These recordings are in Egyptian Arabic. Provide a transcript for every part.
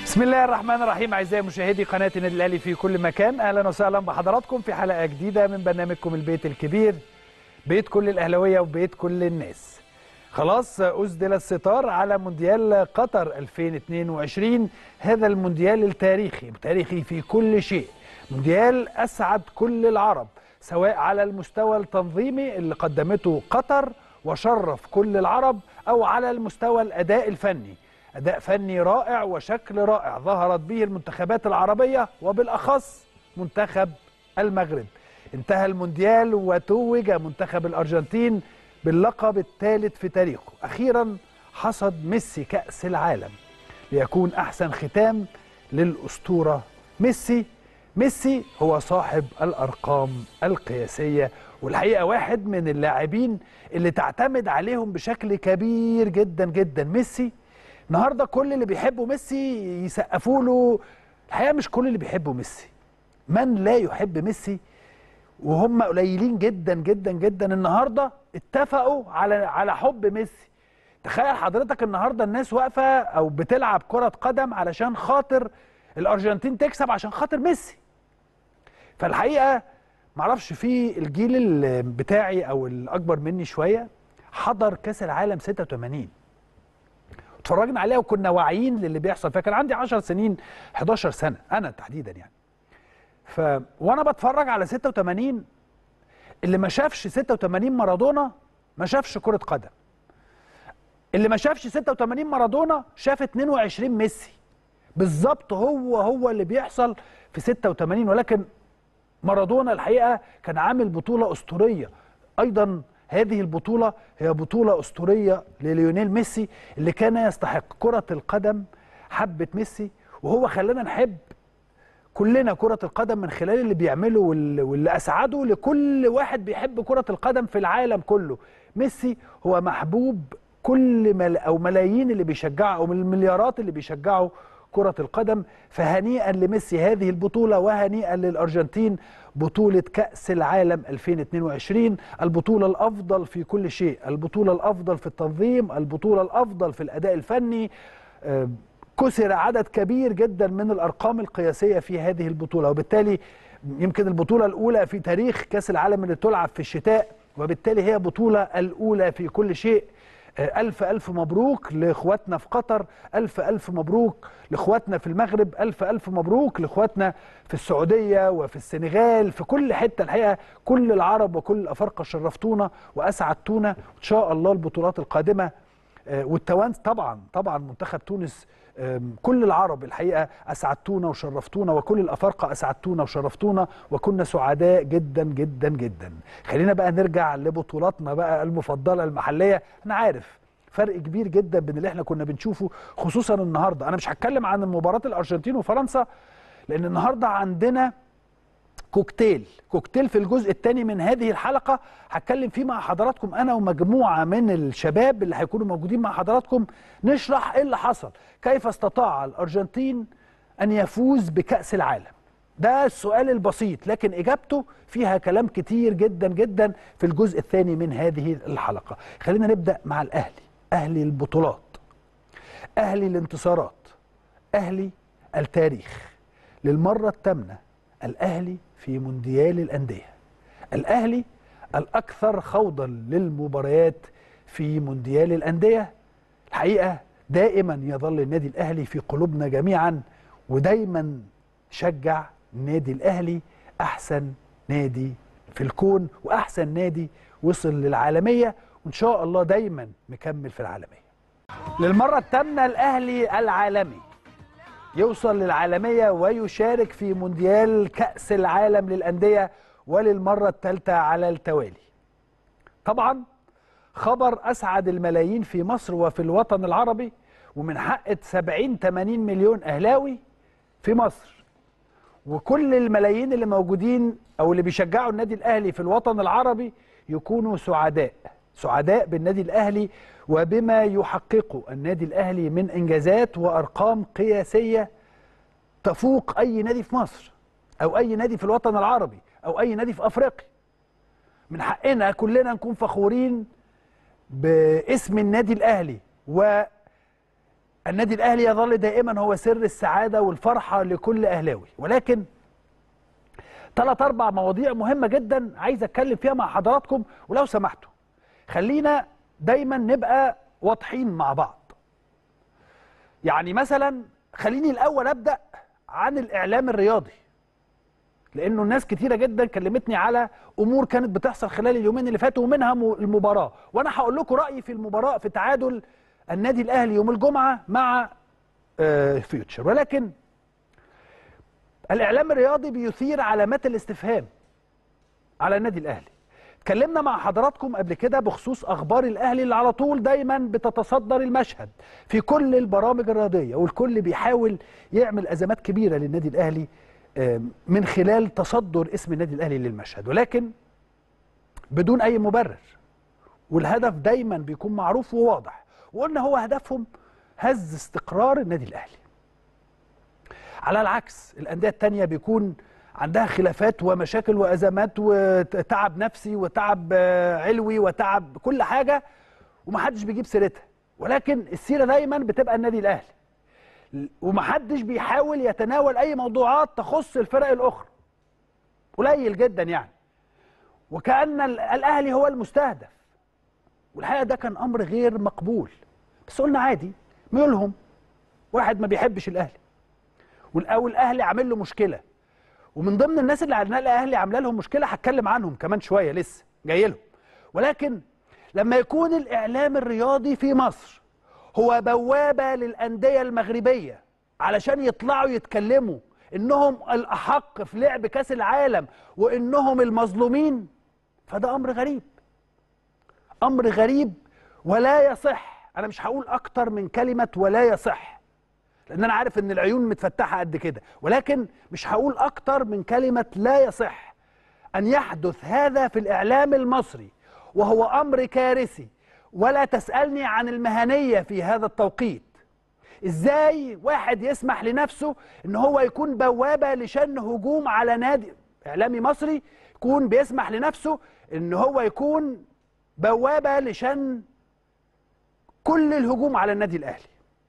بسم الله الرحمن الرحيم اعزائي مشاهدي قناه النادي الاهلي في كل مكان اهلا وسهلا بحضراتكم في حلقه جديده من برنامجكم البيت الكبير بيت كل الاهلاويه وبيت كل الناس خلاص أسدل الستار على مونديال قطر 2022 هذا المونديال التاريخي تاريخي في كل شيء مونديال أسعد كل العرب سواء على المستوى التنظيمي اللي قدمته قطر وشرف كل العرب أو على المستوى الأداء الفني أداء فني رائع وشكل رائع ظهرت به المنتخبات العربية وبالأخص منتخب المغرب انتهى المونديال وتوج منتخب الأرجنتين باللقب الثالث في تاريخه أخيرا حصد ميسي كأس العالم ليكون أحسن ختام للأسطورة ميسي ميسي هو صاحب الأرقام القياسية والحقيقة واحد من اللاعبين اللي تعتمد عليهم بشكل كبير جدا جدا ميسي النهارده كل اللي بيحبوا ميسي يسقفوا له الحقيقة مش كل اللي بيحبوا ميسي من لا يحب ميسي وهم قليلين جدا جدا جدا النهارده اتفقوا على على حب ميسي تخيل حضرتك النهارده الناس واقفه او بتلعب كره قدم علشان خاطر الارجنتين تكسب عشان خاطر ميسي فالحقيقه معرفش في الجيل ال- بتاعي او الاكبر مني شويه حضر كاس العالم 86 اتفرجنا عليها وكنا واعيين للي بيحصل فكان عندي 10 سنين 11 سنه انا تحديدا يعني ف وانا بتفرج على 86 اللي ما شافش 86 مارادونا ما شافش كرة قدم اللي ما شافش 86 مارادونا شاف 22 ميسي بالظبط هو هو اللي بيحصل في 86 ولكن مارادونا الحقيقة كان عامل بطولة أسطورية أيضا هذه البطولة هي بطولة أسطورية لليونيل ميسي اللي كان يستحق كرة القدم حبة ميسي وهو خلانا نحب كلنا كرة القدم من خلال اللي بيعمله وال- واللي أسعده لكل واحد بيحب كرة القدم في العالم كله ميسي هو محبوب كل مل أو ملايين اللي بيشجعوا أو من المليارات اللي بيشجعوا كرة القدم فهنيئا لميسي هذه البطولة وهنيئا للأرجنتين بطولة كأس العالم 2022 البطولة الأفضل في كل شيء البطولة الأفضل في التنظيم البطولة الأفضل في الأداء الفني آه، كسر عدد كبير جدا من الارقام القياسيه في هذه البطوله وبالتالي يمكن البطوله الاولى في تاريخ كاس العالم اللي تلعب في الشتاء وبالتالي هي بطوله الاولى في كل شيء آه، ألف ألف مبروك لإخواتنا في قطر ألف ألف مبروك لإخواتنا في المغرب ألف ألف مبروك لإخواتنا في السعودية وفي السنغال في كل حتة الحقيقة كل العرب وكل الأفارقة شرفتونا وأسعدتونا وإن شاء الله البطولات القادمة آه، والتوانس طبعا طبعا منتخب تونس آم، كل العرب الحقيقه اسعدتونا وشرفتونا وكل الافارقه اسعدتونا وشرفتونا وكنا سعداء جدا جدا جدا خلينا بقى نرجع لبطولاتنا بقى المفضله المحليه انا عارف فرق كبير جدا بين اللي احنا كنا بنشوفه خصوصا النهارده انا مش هتكلم عن مباراه الارجنتين وفرنسا لان النهارده عندنا كوكتيل كوكتيل في الجزء الثاني من هذه الحلقة هتكلم فيه مع حضراتكم أنا ومجموعة من الشباب اللي هيكونوا موجودين مع حضراتكم نشرح إيه اللي حصل كيف استطاع الأرجنتين أن يفوز بكأس العالم ده السؤال البسيط لكن إجابته فيها كلام كتير جدا جدا في الجزء الثاني من هذه الحلقة خلينا نبدأ مع الأهلي أهلي البطولات أهلي الانتصارات أهلي التاريخ للمرة الثامنة الأهلي في مونديال الأندية الأهلي الأكثر خوضا للمباريات في مونديال الأندية الحقيقة دائما يظل النادي الأهلي في قلوبنا جميعا ودايما شجع النادي الأهلي أحسن نادي في الكون وأحسن نادي وصل للعالمية وإن شاء الله دايما مكمل في العالمية للمرة الثامنة الأهلي العالمي يوصل للعالمية ويشارك في مونديال كأس العالم للأندية وللمرة الثالثة على التوالي طبعا خبر أسعد الملايين في مصر وفي الوطن العربي ومن حق 70 80 مليون أهلاوي في مصر وكل الملايين اللي موجودين أو اللي بيشجعوا النادي الأهلي في الوطن العربي يكونوا سعداء سعداء بالنادي الأهلي وبما يحققه النادي الأهلي من إنجازات وأرقام قياسية تفوق أي نادي في مصر أو أي نادي في الوطن العربي أو أي نادي في أفريقيا من حقنا كلنا نكون فخورين باسم النادي الأهلي النادي الاهلي يظل دائما هو سر السعاده والفرحه لكل اهلاوي ولكن ثلاث اربع مواضيع مهمه جدا عايز اتكلم فيها مع حضراتكم ولو سمحتوا خلينا دايما نبقى واضحين مع بعض يعني مثلا خليني الاول ابدا عن الاعلام الرياضي لانه الناس كتيره جدا كلمتني على امور كانت بتحصل خلال اليومين اللي فاتوا ومنها م- المباراه وانا هقول لكم رايي في المباراه في تعادل النادي الاهلي يوم الجمعه مع آه، فيوتشر ولكن الاعلام الرياضي بيثير علامات الاستفهام على النادي الاهلي اتكلمنا مع حضراتكم قبل كده بخصوص اخبار الاهلي اللي على طول دايما بتتصدر المشهد في كل البرامج الرياضيه والكل بيحاول يعمل ازمات كبيره للنادي الاهلي آم، من خلال تصدر اسم النادي الاهلي للمشهد ولكن بدون اي مبرر والهدف دايما بيكون معروف وواضح وقلنا هو هدفهم هز استقرار النادي الاهلي على العكس الانديه التانية بيكون عندها خلافات ومشاكل وازمات وتعب نفسي وتعب آه، علوي وتعب كل حاجه ومحدش بيجيب سيرتها ولكن السيره دايما بتبقى النادي الاهلي ومحدش بيحاول يتناول اي موضوعات تخص الفرق الاخرى قليل جدا يعني وكأن ال- الاهلي هو المستهدف والحقيقه ده كان امر غير مقبول بس قلنا عادي ميولهم واحد ما بيحبش الاهلي والاول الاهلي عامل له مشكله ومن ضمن الناس اللي على الاهلي عامله لهم مشكله هتكلم عنهم كمان شويه لسه جاي لهم ولكن لما يكون الاعلام الرياضي في مصر هو بوابه للانديه المغربيه علشان يطلعوا يتكلموا انهم الاحق في لعب كاس العالم وانهم المظلومين فده امر غريب امر غريب ولا يصح انا مش هقول اكتر من كلمه ولا يصح لان انا عارف ان العيون متفتحه قد كده ولكن مش هقول اكتر من كلمه لا يصح ان يحدث هذا في الاعلام المصري وهو امر كارثي ولا تسالني عن المهنيه في هذا التوقيت ازاي واحد يسمح لنفسه ان هو يكون بوابه لشن هجوم على نادي اعلامي مصري يكون بيسمح لنفسه ان هو يكون بوابه لشن كل الهجوم على النادي الاهلي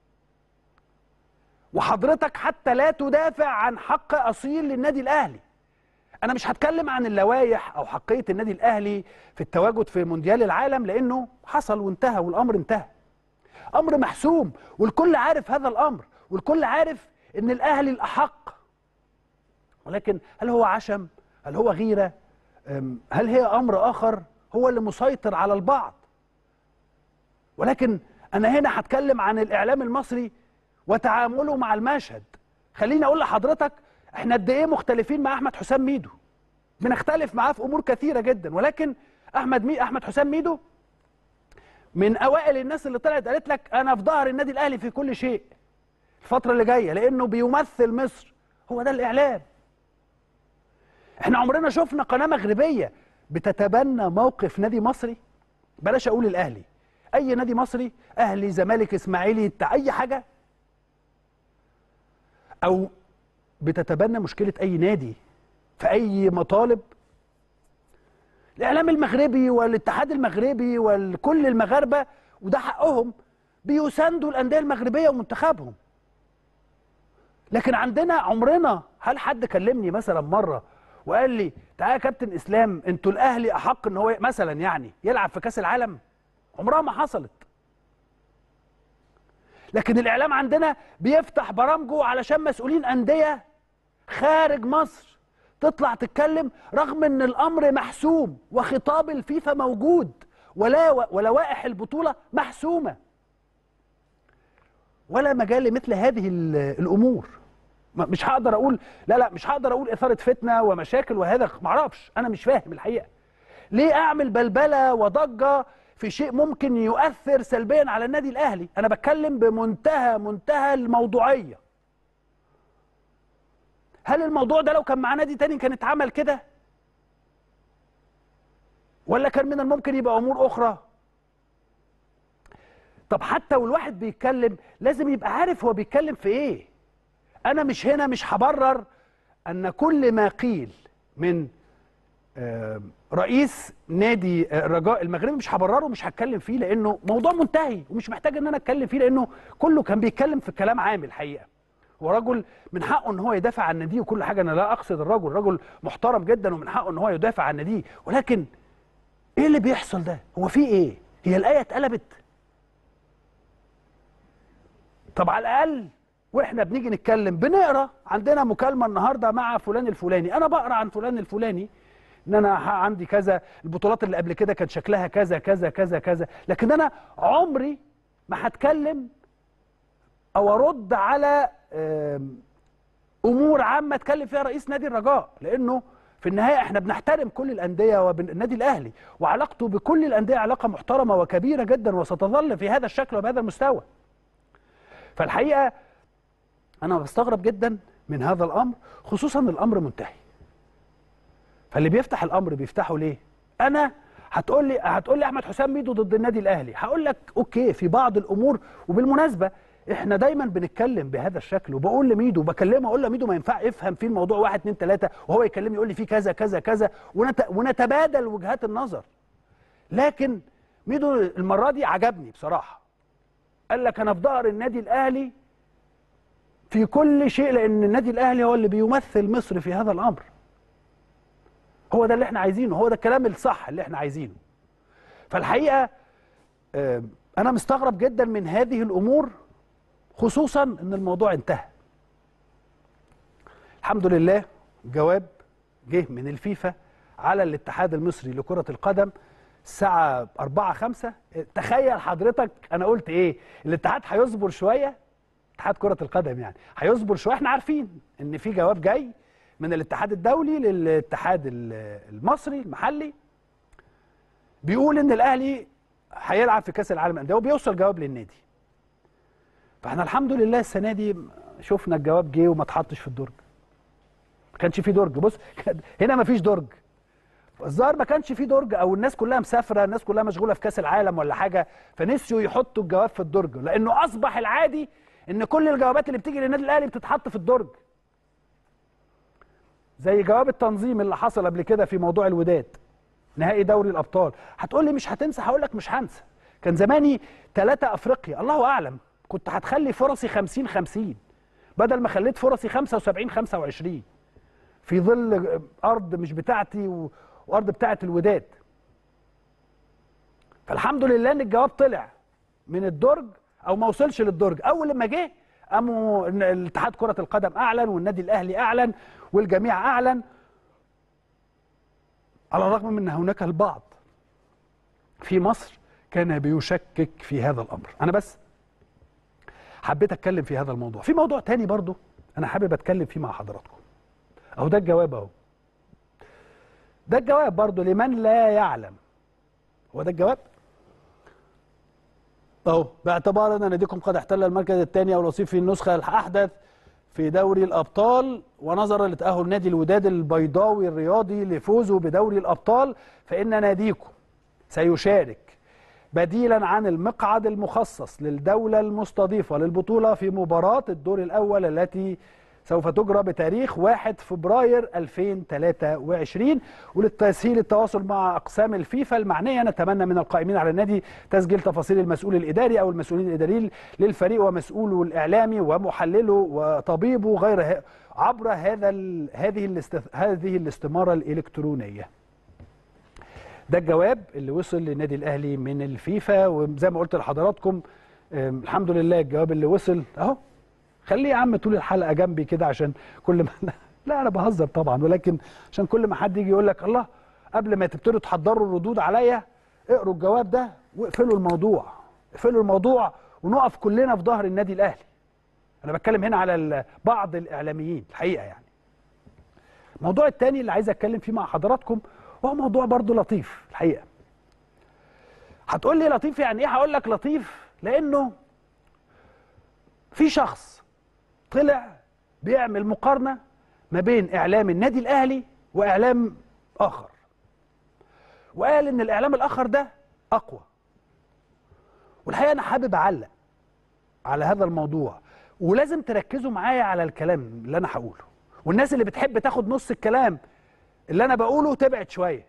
وحضرتك حتى لا تدافع عن حق اصيل للنادي الاهلي انا مش هتكلم عن اللوائح او حقيه النادي الاهلي في التواجد في مونديال العالم لانه حصل وانتهى والامر انتهى امر محسوم والكل عارف هذا الامر والكل عارف ان الاهلي الاحق ولكن هل هو عشم هل هو غيره أم، هل هي امر اخر هو اللي مسيطر على البعض ولكن انا هنا هتكلم عن الاعلام المصري وتعامله مع المشهد خليني اقول لحضرتك احنا قد ايه مختلفين مع احمد حسام ميدو بنختلف معاه في امور كثيره جدا ولكن احمد مي احمد حسام ميدو من اوائل الناس اللي طلعت قالت لك انا في ظهر النادي الاهلي في كل شيء الفتره اللي جايه لانه بيمثل مصر هو ده الاعلام احنا عمرنا شفنا قناه مغربيه بتتبنى موقف نادي مصري بلاش اقول الاهلي اي نادي مصري اهلي زمالك اسماعيلي بتاع اي حاجه او بتتبنى مشكله اي نادي في اي مطالب الاعلام المغربي والاتحاد المغربي وكل المغاربه وده حقهم بيساندوا الانديه المغربيه ومنتخبهم لكن عندنا عمرنا هل حد كلمني مثلا مره وقال لي تعالى يا كابتن اسلام انتوا الاهلي احق ان هو مثلا يعني يلعب في كاس العالم عمرها ما حصلت لكن الاعلام عندنا بيفتح برامجه علشان مسؤولين انديه خارج مصر تطلع تتكلم رغم ان الامر محسوم وخطاب الفيفا موجود ولا ولوائح البطوله محسومه ولا مجال لمثل هذه ال- الامور ما- مش هقدر اقول لا لا مش هقدر اقول اثاره فتنه ومشاكل وهذا معرفش انا مش فاهم الحقيقه ليه اعمل بلبله وضجه في شيء ممكن يؤثر سلبيا على النادي الاهلي انا بتكلم بمنتهى منتهى الموضوعيه هل الموضوع ده لو كان مع نادي تاني كان اتعمل كده ولا كان من الممكن يبقى امور اخرى طب حتى والواحد بيتكلم لازم يبقى عارف هو بيتكلم في ايه انا مش هنا مش هبرر ان كل ما قيل من آه، رئيس نادي آه، الرجاء المغربي مش هبرره مش هتكلم فيه لانه موضوع منتهي ومش محتاج ان انا اتكلم فيه لانه كله كان بيتكلم في كلام عام الحقيقه هو رجل من حقه ان هو يدافع عن ناديه وكل حاجه انا لا اقصد الرجل رجل محترم جدا ومن حقه ان هو يدافع عن ناديه ولكن ايه اللي بيحصل ده هو في ايه هي الايه اتقلبت طب على الاقل واحنا بنيجي نتكلم بنقرا عندنا مكالمه النهارده مع فلان الفلاني انا بقرا عن فلان الفلاني ان انا ح- عندي كذا البطولات اللي قبل كده كان شكلها كذا كذا كذا كذا لكن انا عمري ما هتكلم او ارد على آم، امور عامه اتكلم فيها رئيس نادي الرجاء لانه في النهايه احنا بنحترم كل الانديه والنادي الاهلي وعلاقته بكل الانديه علاقه محترمه وكبيره جدا وستظل في هذا الشكل وبهذا المستوى فالحقيقه انا بستغرب جدا من هذا الامر خصوصا الامر منتهي فاللي بيفتح الامر بيفتحه ليه انا هتقول لي هتقول لي احمد حسام ميدو ضد النادي الاهلي هقول لك اوكي في بعض الامور وبالمناسبه احنا دايما بنتكلم بهذا الشكل وبقول لميدو بكلمه اقول له ميدو ما ينفع افهم في الموضوع واحد اتنين تلاته وهو يكلمني يقول لي في كذا كذا كذا ونت... ونتبادل وجهات النظر لكن ميدو المره دي عجبني بصراحه قال لك انا في ظهر النادي الاهلي في كل شيء لان النادي الاهلي هو اللي بيمثل مصر في هذا الامر هو ده اللي احنا عايزينه هو ده الكلام الصح اللي احنا عايزينه فالحقيقه آه، انا مستغرب جدا من هذه الامور خصوصا ان الموضوع انتهى الحمد لله جواب جه من الفيفا على الاتحاد المصري لكرة القدم الساعة 4 5 تخيل حضرتك انا قلت ايه الاتحاد هيصبر شوية اتحاد كرة القدم يعني هيصبر شوية احنا عارفين ان في جواب جاي من الاتحاد الدولي للاتحاد ال- المصري المحلي بيقول ان الاهلي هيلعب في كاس العالم للانديه وبيوصل جواب للنادي فاحنا الحمد لله السنه دي شفنا الجواب جه وما اتحطش في الدرج ما كانش في درج بص هنا ما فيش درج الظاهر ما كانش في درج او الناس كلها مسافره الناس كلها مشغوله في كاس العالم ولا حاجه فنسيوا يحطوا الجواب في الدرج لانه اصبح العادي ان كل الجوابات اللي بتيجي للنادي الاهلي بتتحط في الدرج زي جواب التنظيم اللي حصل قبل كده في موضوع الوداد نهائي دوري الابطال هتقول لي مش هتنسى هقول لك مش هنسى كان زماني ثلاثة افريقيا الله اعلم كنت هتخلي فرصي 50 50 بدل ما خليت فرصي 75 25 في ظل ارض مش بتاعتي و- وارض بتاعت الوداد فالحمد لله ان الجواب طلع من الدرج او ما وصلش للدرج اول لما جه قاموا إن الاتحاد كره القدم اعلن والنادي الاهلي اعلن والجميع اعلن على الرغم من ان هناك البعض في مصر كان بيشكك في هذا الامر انا بس حبيت اتكلم في هذا الموضوع في موضوع تاني برضو انا حابب اتكلم فيه مع حضراتكم اهو ده الجواب اهو ده الجواب برضو لمن لا يعلم هو ده الجواب اهو باعتبار ان ناديكم قد احتل المركز الثاني او الوصيف في النسخه الاحدث في دوري الابطال ونظرا لتاهل نادي الوداد البيضاوي الرياضي لفوزه بدوري الابطال فان ناديكم سيشارك بديلا عن المقعد المخصص للدولة المستضيفة للبطولة في مباراة الدور الأول التي سوف تجرى بتاريخ 1 فبراير 2023 وللتسهيل التواصل مع أقسام الفيفا المعنية نتمنى من القائمين على النادي تسجيل تفاصيل المسؤول الإداري أو المسؤولين الإداريين للفريق ومسؤوله الإعلامي ومحلله وطبيبه غير ه- عبر هذا ال- هذه الاست- هذه الاستمارة الإلكترونية ده الجواب اللي وصل للنادي الاهلي من الفيفا وزي ما قلت لحضراتكم آم، الحمد لله الجواب اللي وصل اهو خليه يا عم طول الحلقه جنبي كده عشان كل ما لا انا بهزر طبعا ولكن عشان كل ما حد يجي يقول لك الله قبل ما تبتدوا تحضروا الردود عليا اقروا الجواب ده واقفلوا الموضوع اقفلوا الموضوع ونقف كلنا في ظهر النادي الاهلي انا بتكلم هنا على ال- بعض الاعلاميين الحقيقه يعني الموضوع الثاني اللي عايز اتكلم فيه مع حضراتكم وهو موضوع برضه لطيف الحقيقه هتقول لي لطيف يعني ايه هقول لك لطيف لانه في شخص طلع بيعمل مقارنه ما بين اعلام النادي الاهلي واعلام اخر وقال ان الاعلام الاخر ده اقوى والحقيقه انا حابب اعلق على هذا الموضوع ولازم تركزوا معايا على الكلام اللي انا هقوله والناس اللي بتحب تاخد نص الكلام اللي انا بقوله تبعد شويه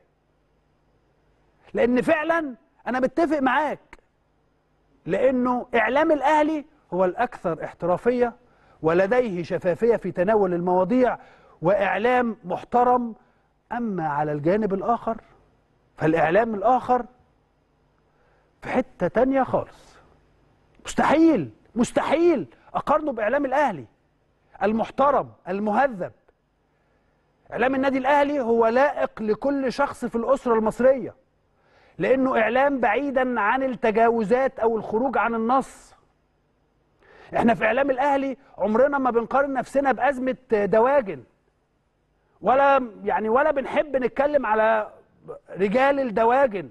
لان فعلا انا متفق معاك لانه اعلام الاهلي هو الاكثر احترافيه ولديه شفافيه في تناول المواضيع واعلام محترم اما على الجانب الاخر فالاعلام الاخر في حته تانية خالص مستحيل مستحيل اقارنه باعلام الاهلي المحترم المهذب اعلام النادي الاهلي هو لائق لكل شخص في الاسره المصريه لانه اعلام بعيدا عن التجاوزات او الخروج عن النص احنا في اعلام الاهلي عمرنا ما بنقارن نفسنا بازمه دواجن ولا يعني ولا بنحب نتكلم على رجال الدواجن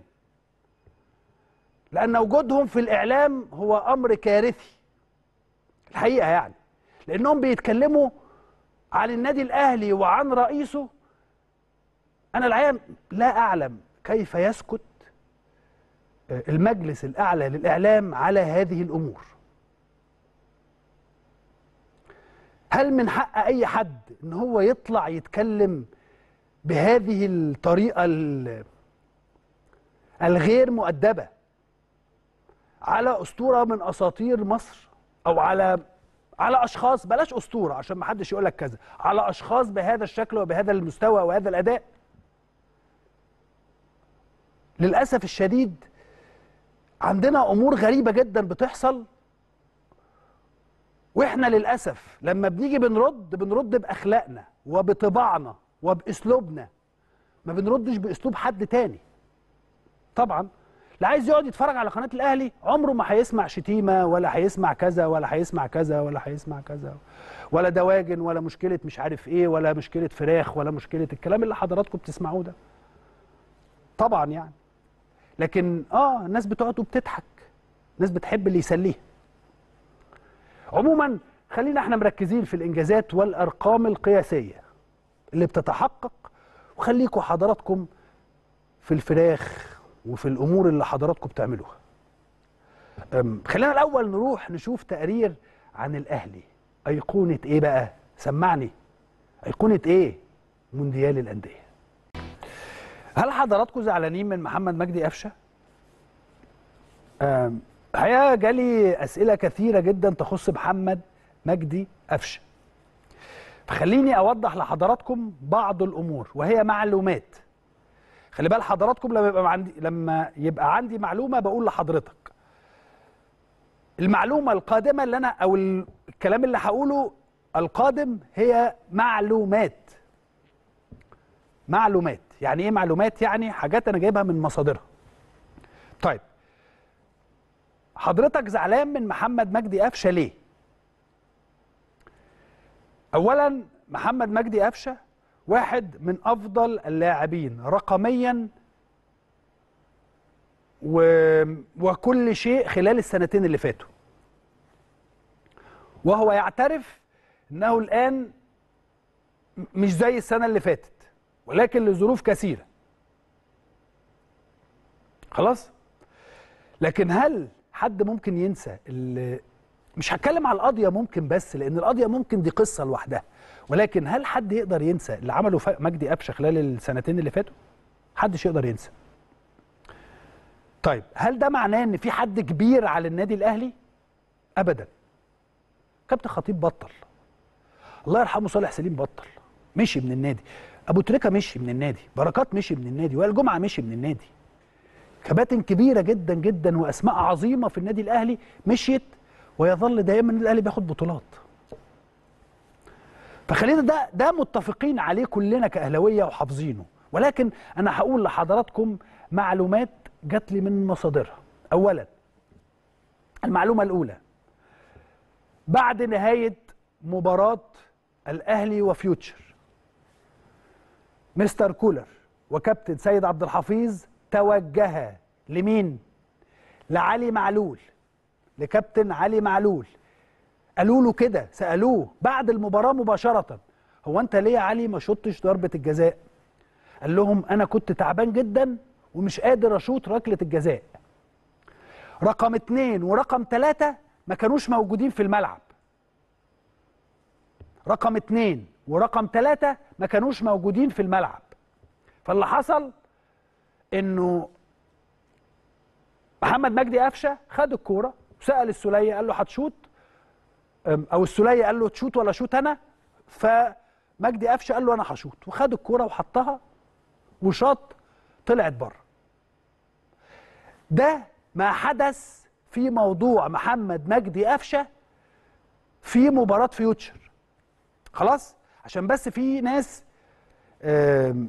لان وجودهم في الاعلام هو امر كارثي الحقيقه يعني لانهم بيتكلموا عن النادي الاهلي وعن رئيسه انا الحقيقه لا اعلم كيف يسكت المجلس الاعلى للاعلام على هذه الامور هل من حق اي حد ان هو يطلع يتكلم بهذه الطريقه الغير مؤدبه على اسطوره من اساطير مصر او على على اشخاص بلاش اسطوره عشان ما حدش يقول لك كذا على اشخاص بهذا الشكل وبهذا المستوى وهذا الاداء للاسف الشديد عندنا امور غريبه جدا بتحصل واحنا للاسف لما بنيجي بنرد بنرد باخلاقنا وبطباعنا وباسلوبنا ما بنردش باسلوب حد تاني طبعا اللي عايز يقعد يتفرج على قناه الاهلي عمره ما هيسمع شتيمه ولا هيسمع كذا ولا هيسمع كذا ولا هيسمع كذا ولا دواجن ولا مشكله مش عارف ايه ولا مشكله فراخ ولا مشكله الكلام اللي حضراتكم بتسمعوه ده طبعا يعني لكن اه الناس بتقعد وبتضحك الناس بتحب اللي يسليها عموما خلينا احنا مركزين في الانجازات والارقام القياسيه اللي بتتحقق وخليكم حضراتكم في الفراخ وفي الامور اللي حضراتكم بتعملوها خلينا الاول نروح نشوف تقرير عن الاهلي ايقونه ايه بقى سمعني ايقونه ايه مونديال الانديه هل حضراتكم زعلانين من محمد مجدي قفشه الحقيقه جالي اسئله كثيره جدا تخص محمد مجدي قفشه فخليني اوضح لحضراتكم بعض الامور وهي معلومات خلي بال حضراتكم لما يبقى عندي لما يبقى عندي معلومه بقول لحضرتك المعلومه القادمه اللي انا او الكلام اللي هقوله القادم هي معلومات معلومات يعني ايه معلومات يعني حاجات انا جايبها من مصادرها طيب حضرتك زعلان من محمد مجدي قفشه ليه اولا محمد مجدي قفشه واحد من افضل اللاعبين رقميا و... وكل شيء خلال السنتين اللي فاتوا وهو يعترف انه الان مش زي السنه اللي فاتت ولكن لظروف كثيره خلاص لكن هل حد ممكن ينسى اللي مش هتكلم على القضيه ممكن بس لان القضيه ممكن دي قصه لوحدها ولكن هل حد يقدر ينسى اللي عمله مجدي قفشه خلال السنتين اللي فاتوا محدش يقدر ينسى طيب هل ده معناه ان في حد كبير على النادي الاهلي ابدا كابتن خطيب بطل الله يرحمه صالح سليم بطل مشي من النادي ابو تريكه مشي من النادي بركات مشي من النادي وائل جمعه مشي من النادي كباتن كبيره جدا جدا واسماء عظيمه في النادي الاهلي مشيت ويظل دائما النادي الاهلي بياخد بطولات فخلينا ده ده متفقين عليه كلنا كاهلاويه وحافظينه ولكن انا هقول لحضراتكم معلومات جات لي من مصادرها اولا المعلومه الاولى بعد نهايه مباراه الاهلي وفيوتشر مستر كولر وكابتن سيد عبد الحفيظ توجه لمين لعلي معلول لكابتن علي معلول قالوا له كده سالوه بعد المباراه مباشره هو انت ليه يا علي ما شطش ضربه الجزاء قال لهم انا كنت تعبان جدا ومش قادر اشوط ركله الجزاء رقم اتنين ورقم تلاتة ما كانوش موجودين في الملعب رقم اتنين ورقم تلاتة ما كانوش موجودين في الملعب فاللي حصل انه محمد مجدي قفشه خد الكوره وسال السوليه قال له هتشوط أم، او السوليه قال له تشوط ولا شوط انا فمجدي قفشه قال له انا هشوط وخد الكوره وحطها وشاط طلعت بره ده ما حدث في موضوع محمد مجدي قفشه في مباراه فيوتشر خلاص عشان بس في ناس آم،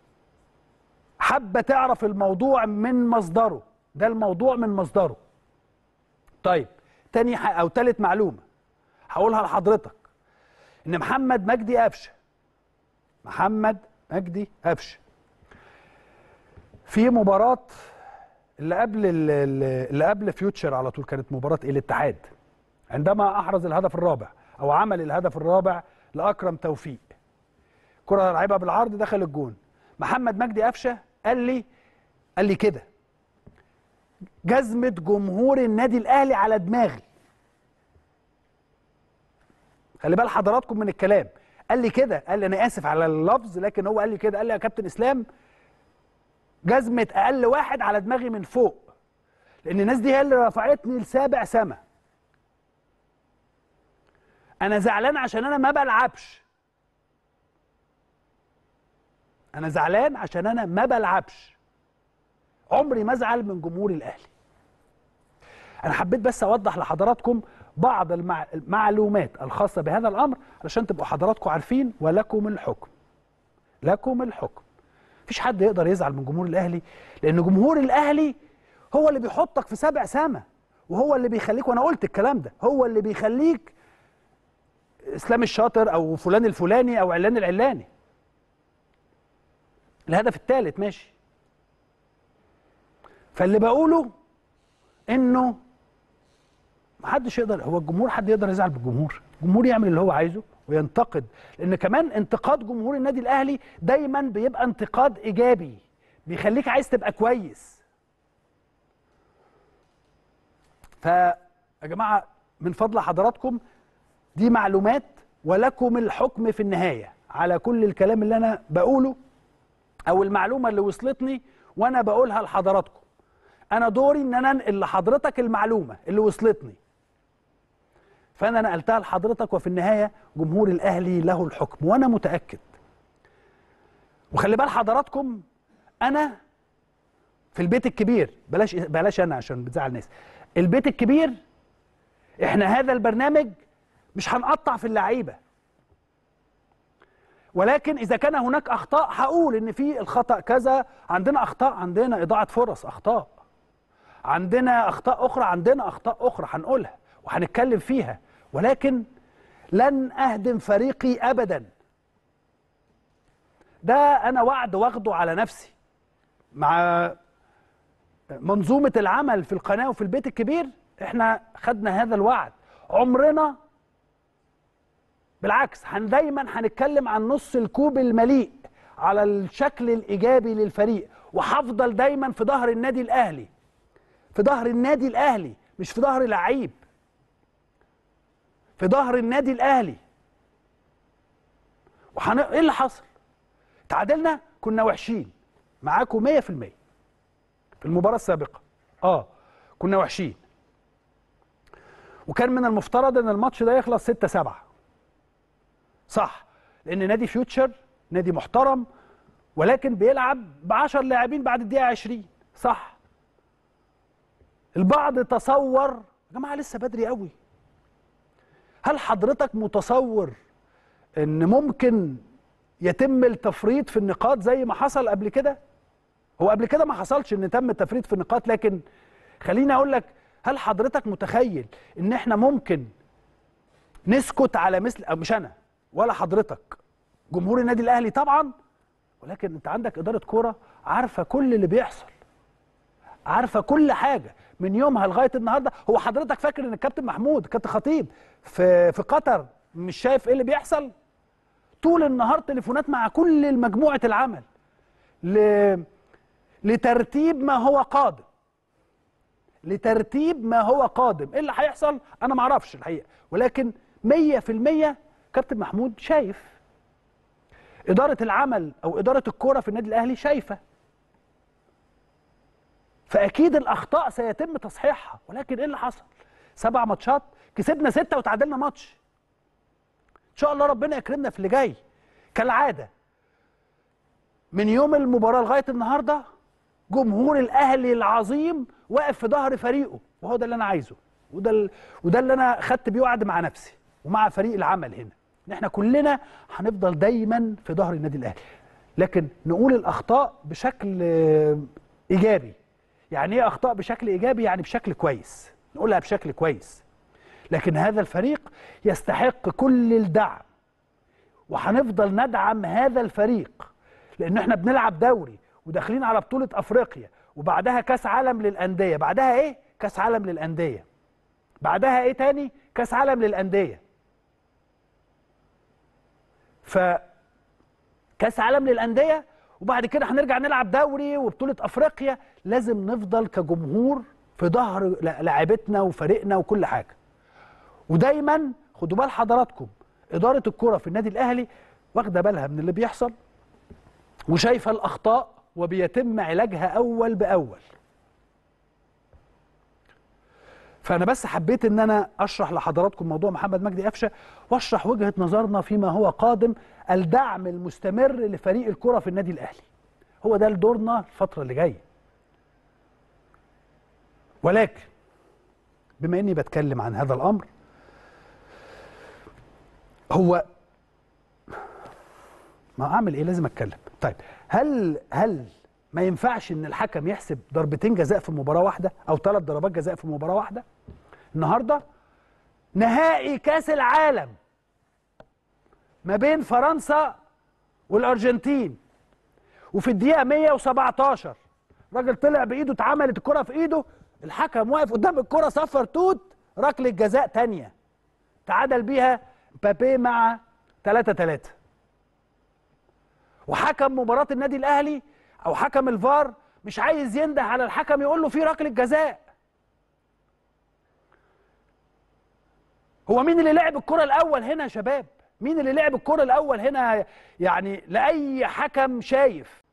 حابه تعرف الموضوع من مصدره ده الموضوع من مصدره طيب تاني ح- او تالت معلومه هقولها لحضرتك ان محمد مجدي قفشه محمد مجدي قفشه في مباراه اللي قبل ال- ال- اللي قبل فيوتشر على طول كانت مباراه إيه؟ الاتحاد عندما احرز الهدف الرابع او عمل الهدف الرابع لاكرم توفيق كره لعبها بالعرض دخل الجون محمد مجدي قفشه قال لي قال لي كده جزمه جمهور النادي الاهلي على دماغي خلي بال حضراتكم من الكلام قال لي كده قال لي انا اسف على اللفظ لكن هو قال لي كده قال لي يا كابتن اسلام جزمه اقل واحد على دماغي من فوق لان الناس دي هي اللي رفعتني لسابع سما انا زعلان عشان انا ما بلعبش انا زعلان عشان انا ما بلعبش عمري ما ازعل من جمهور الاهلي انا حبيت بس اوضح لحضراتكم بعض المع... المعلومات الخاصه بهذا الامر علشان تبقوا حضراتكم عارفين ولكم الحكم لكم الحكم مفيش حد يقدر يزعل من جمهور الاهلي لان جمهور الاهلي هو اللي بيحطك في سبع سما وهو اللي بيخليك وانا قلت الكلام ده هو اللي بيخليك اسلام الشاطر او فلان الفلاني او علان العلاني الهدف الثالث ماشي فاللي بقوله انه محدش يقدر هو الجمهور حد يقدر يزعل بالجمهور الجمهور يعمل اللي هو عايزه وينتقد لان كمان انتقاد جمهور النادي الاهلي دايما بيبقى انتقاد ايجابي بيخليك عايز تبقى كويس فيا جماعه من فضل حضراتكم دي معلومات ولكم الحكم في النهايه على كل الكلام اللي انا بقوله او المعلومه اللي وصلتني وانا بقولها لحضراتكم انا دوري ان انا انقل لحضرتك المعلومه اللي وصلتني فانا نقلتها لحضرتك وفي النهايه جمهور الاهلي له الحكم وانا متاكد وخلي بال حضراتكم انا في البيت الكبير بلاش بلاش انا عشان بتزعل ناس البيت الكبير احنا هذا البرنامج مش هنقطع في اللعيبه ولكن اذا كان هناك اخطاء هقول ان في الخطا كذا عندنا اخطاء عندنا اضاعه فرص اخطاء عندنا اخطاء اخرى عندنا اخطاء اخرى هنقولها وهنتكلم فيها ولكن لن اهدم فريقي ابدا ده انا وعد واخده على نفسي مع منظومه العمل في القناه وفي البيت الكبير احنا خدنا هذا الوعد عمرنا بالعكس هن دايما هنتكلم عن نص الكوب المليء على الشكل الايجابي للفريق وهفضل دايما في ظهر النادي الاهلي في ظهر النادي الاهلي مش في ظهر لعيب في ظهر النادي الاهلي وحن... ايه اللي حصل تعادلنا كنا وحشين معاكم 100% في المباراه السابقه اه كنا وحشين وكان من المفترض ان الماتش ده يخلص 6 7 صح لان نادي فيوتشر نادي محترم ولكن بيلعب ب 10 لاعبين بعد الدقيقه 20 صح البعض تصور يا جماعه لسه بدري قوي هل حضرتك متصور ان ممكن يتم التفريط في النقاط زي ما حصل قبل كده هو قبل كده ما حصلش ان تم التفريط في النقاط لكن خليني اقول لك هل حضرتك متخيل ان احنا ممكن نسكت على مثل أو مش انا ولا حضرتك جمهور النادي الاهلي طبعا ولكن انت عندك اداره كوره عارفه كل اللي بيحصل عارفه كل حاجه من يومها لغايه النهارده هو حضرتك فاكر ان الكابتن محمود كابتن خطيب في في قطر مش شايف ايه اللي بيحصل طول النهار تليفونات مع كل مجموعه العمل ل... لترتيب ما هو قادم لترتيب ما هو قادم ايه اللي هيحصل انا ما اعرفش الحقيقه ولكن 100% كابتن محمود شايف اداره العمل او اداره الكوره في النادي الاهلي شايفه فاكيد الاخطاء سيتم تصحيحها ولكن ايه اللي حصل سبع ماتشات كسبنا ستة وتعادلنا ماتش ان شاء الله ربنا يكرمنا في اللي جاي كالعاده من يوم المباراه لغايه النهارده جمهور الاهلي العظيم واقف في ظهر فريقه وهو ده اللي انا عايزه وده ال... وده اللي انا خدت بيه وعد مع نفسي ومع فريق العمل هنا ان احنا كلنا هنفضل دايما في ظهر النادي الاهلي لكن نقول الاخطاء بشكل آه، ايجابي يعني ايه اخطاء بشكل ايجابي يعني بشكل كويس نقولها بشكل كويس لكن هذا الفريق يستحق كل الدعم وهنفضل ندعم هذا الفريق لان احنا بنلعب دوري وداخلين على بطولة افريقيا وبعدها كاس عالم للانديه بعدها ايه كاس عالم للانديه بعدها ايه تاني كاس عالم للانديه ف كاس عالم للانديه وبعد كده هنرجع نلعب دوري وبطوله افريقيا لازم نفضل كجمهور في ظهر لاعبتنا وفريقنا وكل حاجه ودايما خدوا بال حضراتكم اداره الكره في النادي الاهلي واخده بالها من اللي بيحصل وشايفه الاخطاء وبيتم علاجها اول باول فانا بس حبيت ان انا اشرح لحضراتكم موضوع محمد مجدي قفشه واشرح وجهه نظرنا فيما هو قادم الدعم المستمر لفريق الكره في النادي الاهلي هو ده دورنا الفتره اللي جايه ولكن بما اني بتكلم عن هذا الامر هو ما اعمل ايه لازم اتكلم طيب هل هل ما ينفعش ان الحكم يحسب ضربتين جزاء في مباراه واحده او ثلاث ضربات جزاء في مباراه واحده النهارده نهائي كاس العالم ما بين فرنسا والارجنتين وفي الدقيقه 117 راجل طلع بايده اتعملت الكره في ايده الحكم واقف قدام الكره صفر توت ركله جزاء تانية تعادل بيها مبابي مع 3 3 وحكم مباراه النادي الاهلي او حكم الفار مش عايز ينده على الحكم يقول له في ركله جزاء هو مين اللي لعب الكره الاول هنا يا شباب مين اللي لعب الكره الاول هنا يعني لاي حكم شايف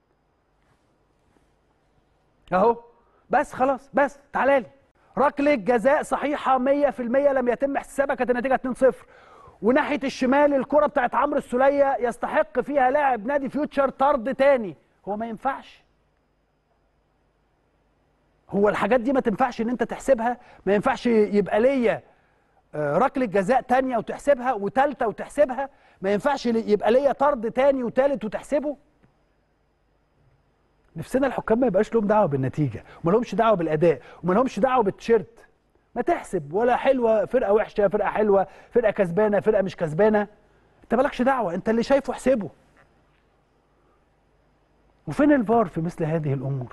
اهو بس خلاص بس تعالى لي ركله جزاء صحيحه 100% لم يتم احتسابها كانت النتيجه 2-0 وناحيه الشمال الكره بتاعت عمرو السوليه يستحق فيها لاعب نادي فيوتشر طرد تاني هو ما ينفعش هو الحاجات دي ما تنفعش ان انت تحسبها ما ينفعش يبقى ليا آه، ركله جزاء تانية وتحسبها وتالتة وتحسبها ما ينفعش يبقى ليا طرد تاني وتالت وتحسبه نفسنا الحكام ما يبقاش لهم دعوه بالنتيجه وما لهمش دعوه بالاداء وما لهمش دعوه بالتيشيرت ما تحسب ولا حلوه فرقه وحشه فرقه حلوه فرقه كسبانه فرقه مش كسبانه انت مالكش دعوه انت اللي شايفه احسبه وفين الفار في مثل هذه الامور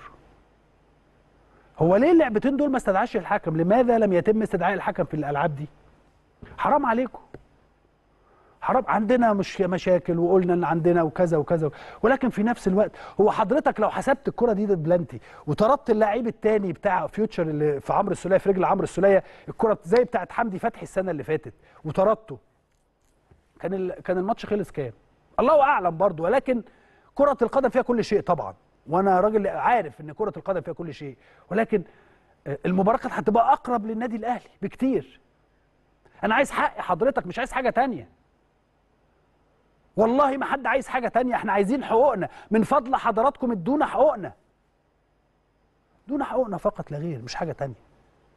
هو ليه اللعبتين دول ما استدعاش الحكم لماذا لم يتم استدعاء الحكم في الالعاب دي حرام عليكم حرام عندنا مش مشاكل وقلنا ان عندنا وكذا وكذا ولكن في نفس الوقت هو حضرتك لو حسبت الكره دي ضد بلانتي وطردت اللعيب الثاني بتاع فيوتشر اللي في عمرو السوليه في رجل عمرو السوليه الكره زي بتاعت حمدي فتحي السنه اللي فاتت وطردته كان ال... كان الماتش خلص كام الله اعلم برضه ولكن كره القدم فيها كل شيء طبعا وانا راجل عارف ان كره القدم فيها كل شيء ولكن المباراه كانت هتبقى اقرب للنادي الاهلي بكتير انا عايز حق حضرتك مش عايز حاجه تانية والله ما حد عايز حاجه تانية احنا عايزين حقوقنا من فضل حضراتكم ادونا حقوقنا ادونا حقوقنا فقط لا غير مش حاجه تانية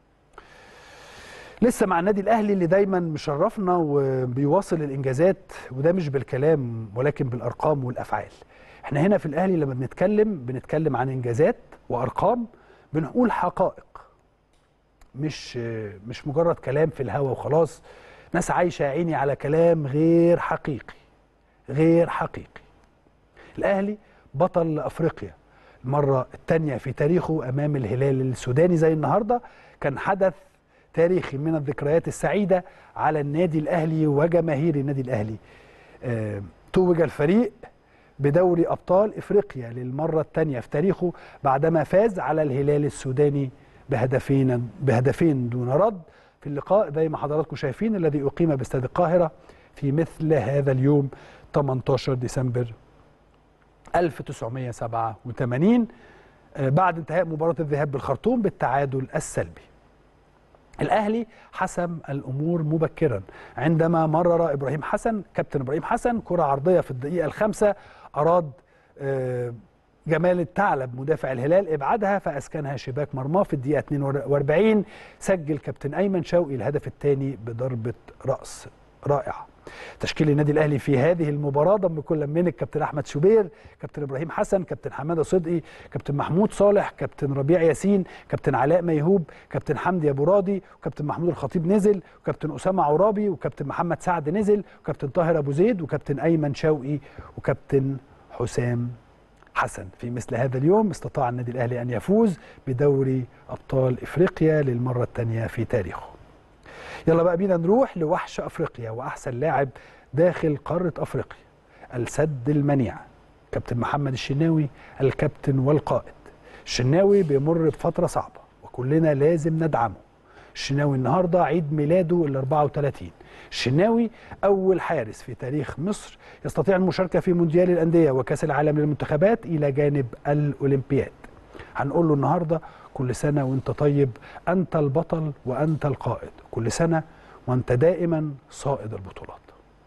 لسه مع النادي الاهلي اللي دايما مشرفنا وبيواصل الانجازات وده مش بالكلام ولكن بالارقام والافعال احنا هنا في الاهلي لما بنتكلم بنتكلم عن انجازات وارقام بنقول حقائق مش مش مجرد كلام في الهوا وخلاص ناس عايشه عيني على كلام غير حقيقي غير حقيقي الاهلي بطل افريقيا المره الثانيه في تاريخه امام الهلال السوداني زي النهارده كان حدث تاريخي من الذكريات السعيده على النادي الاهلي وجماهير النادي الاهلي آه، توج الفريق بدوري ابطال افريقيا للمره الثانيه في تاريخه بعدما فاز على الهلال السوداني بهدفين بهدفين دون رد في اللقاء زي ما حضراتكم شايفين الذي اقيم باستاد القاهره في مثل هذا اليوم 18 ديسمبر 1987 بعد انتهاء مباراة الذهاب بالخرطوم بالتعادل السلبي الأهلي حسم الأمور مبكرا عندما مرر إبراهيم حسن كابتن إبراهيم حسن كرة عرضية في الدقيقة الخامسة أراد جمال الثعلب مدافع الهلال ابعادها فاسكنها شباك مرماه في الدقيقه 42 سجل كابتن ايمن شوقي الهدف الثاني بضربه راس رائعه تشكيل النادي الاهلي في هذه المباراه ضم كل من الكابتن احمد شوبير كابتن ابراهيم حسن كابتن حماده صدقي كابتن محمود صالح كابتن ربيع ياسين كابتن علاء ميهوب كابتن حمدي ابو راضي وكابتن محمود الخطيب نزل وكابتن اسامه عرابي وكابتن محمد سعد نزل وكابتن طاهر ابو زيد وكابتن ايمن شوقي وكابتن حسام حسن في مثل هذا اليوم استطاع النادي الاهلي ان يفوز بدوري ابطال افريقيا للمره الثانيه في تاريخه يلا بقى بينا نروح لوحش افريقيا واحسن لاعب داخل قاره افريقيا السد المنيع كابتن محمد الشناوي الكابتن والقائد الشناوي بيمر بفتره صعبه وكلنا لازم ندعمه الشناوي النهارده عيد ميلاده ال 34 الشناوي اول حارس في تاريخ مصر يستطيع المشاركه في مونديال الانديه وكاس العالم للمنتخبات الى جانب الاولمبياد هنقول له النهارده كل سنه وانت طيب انت البطل وانت القائد كل سنه وانت دائما صائد البطولات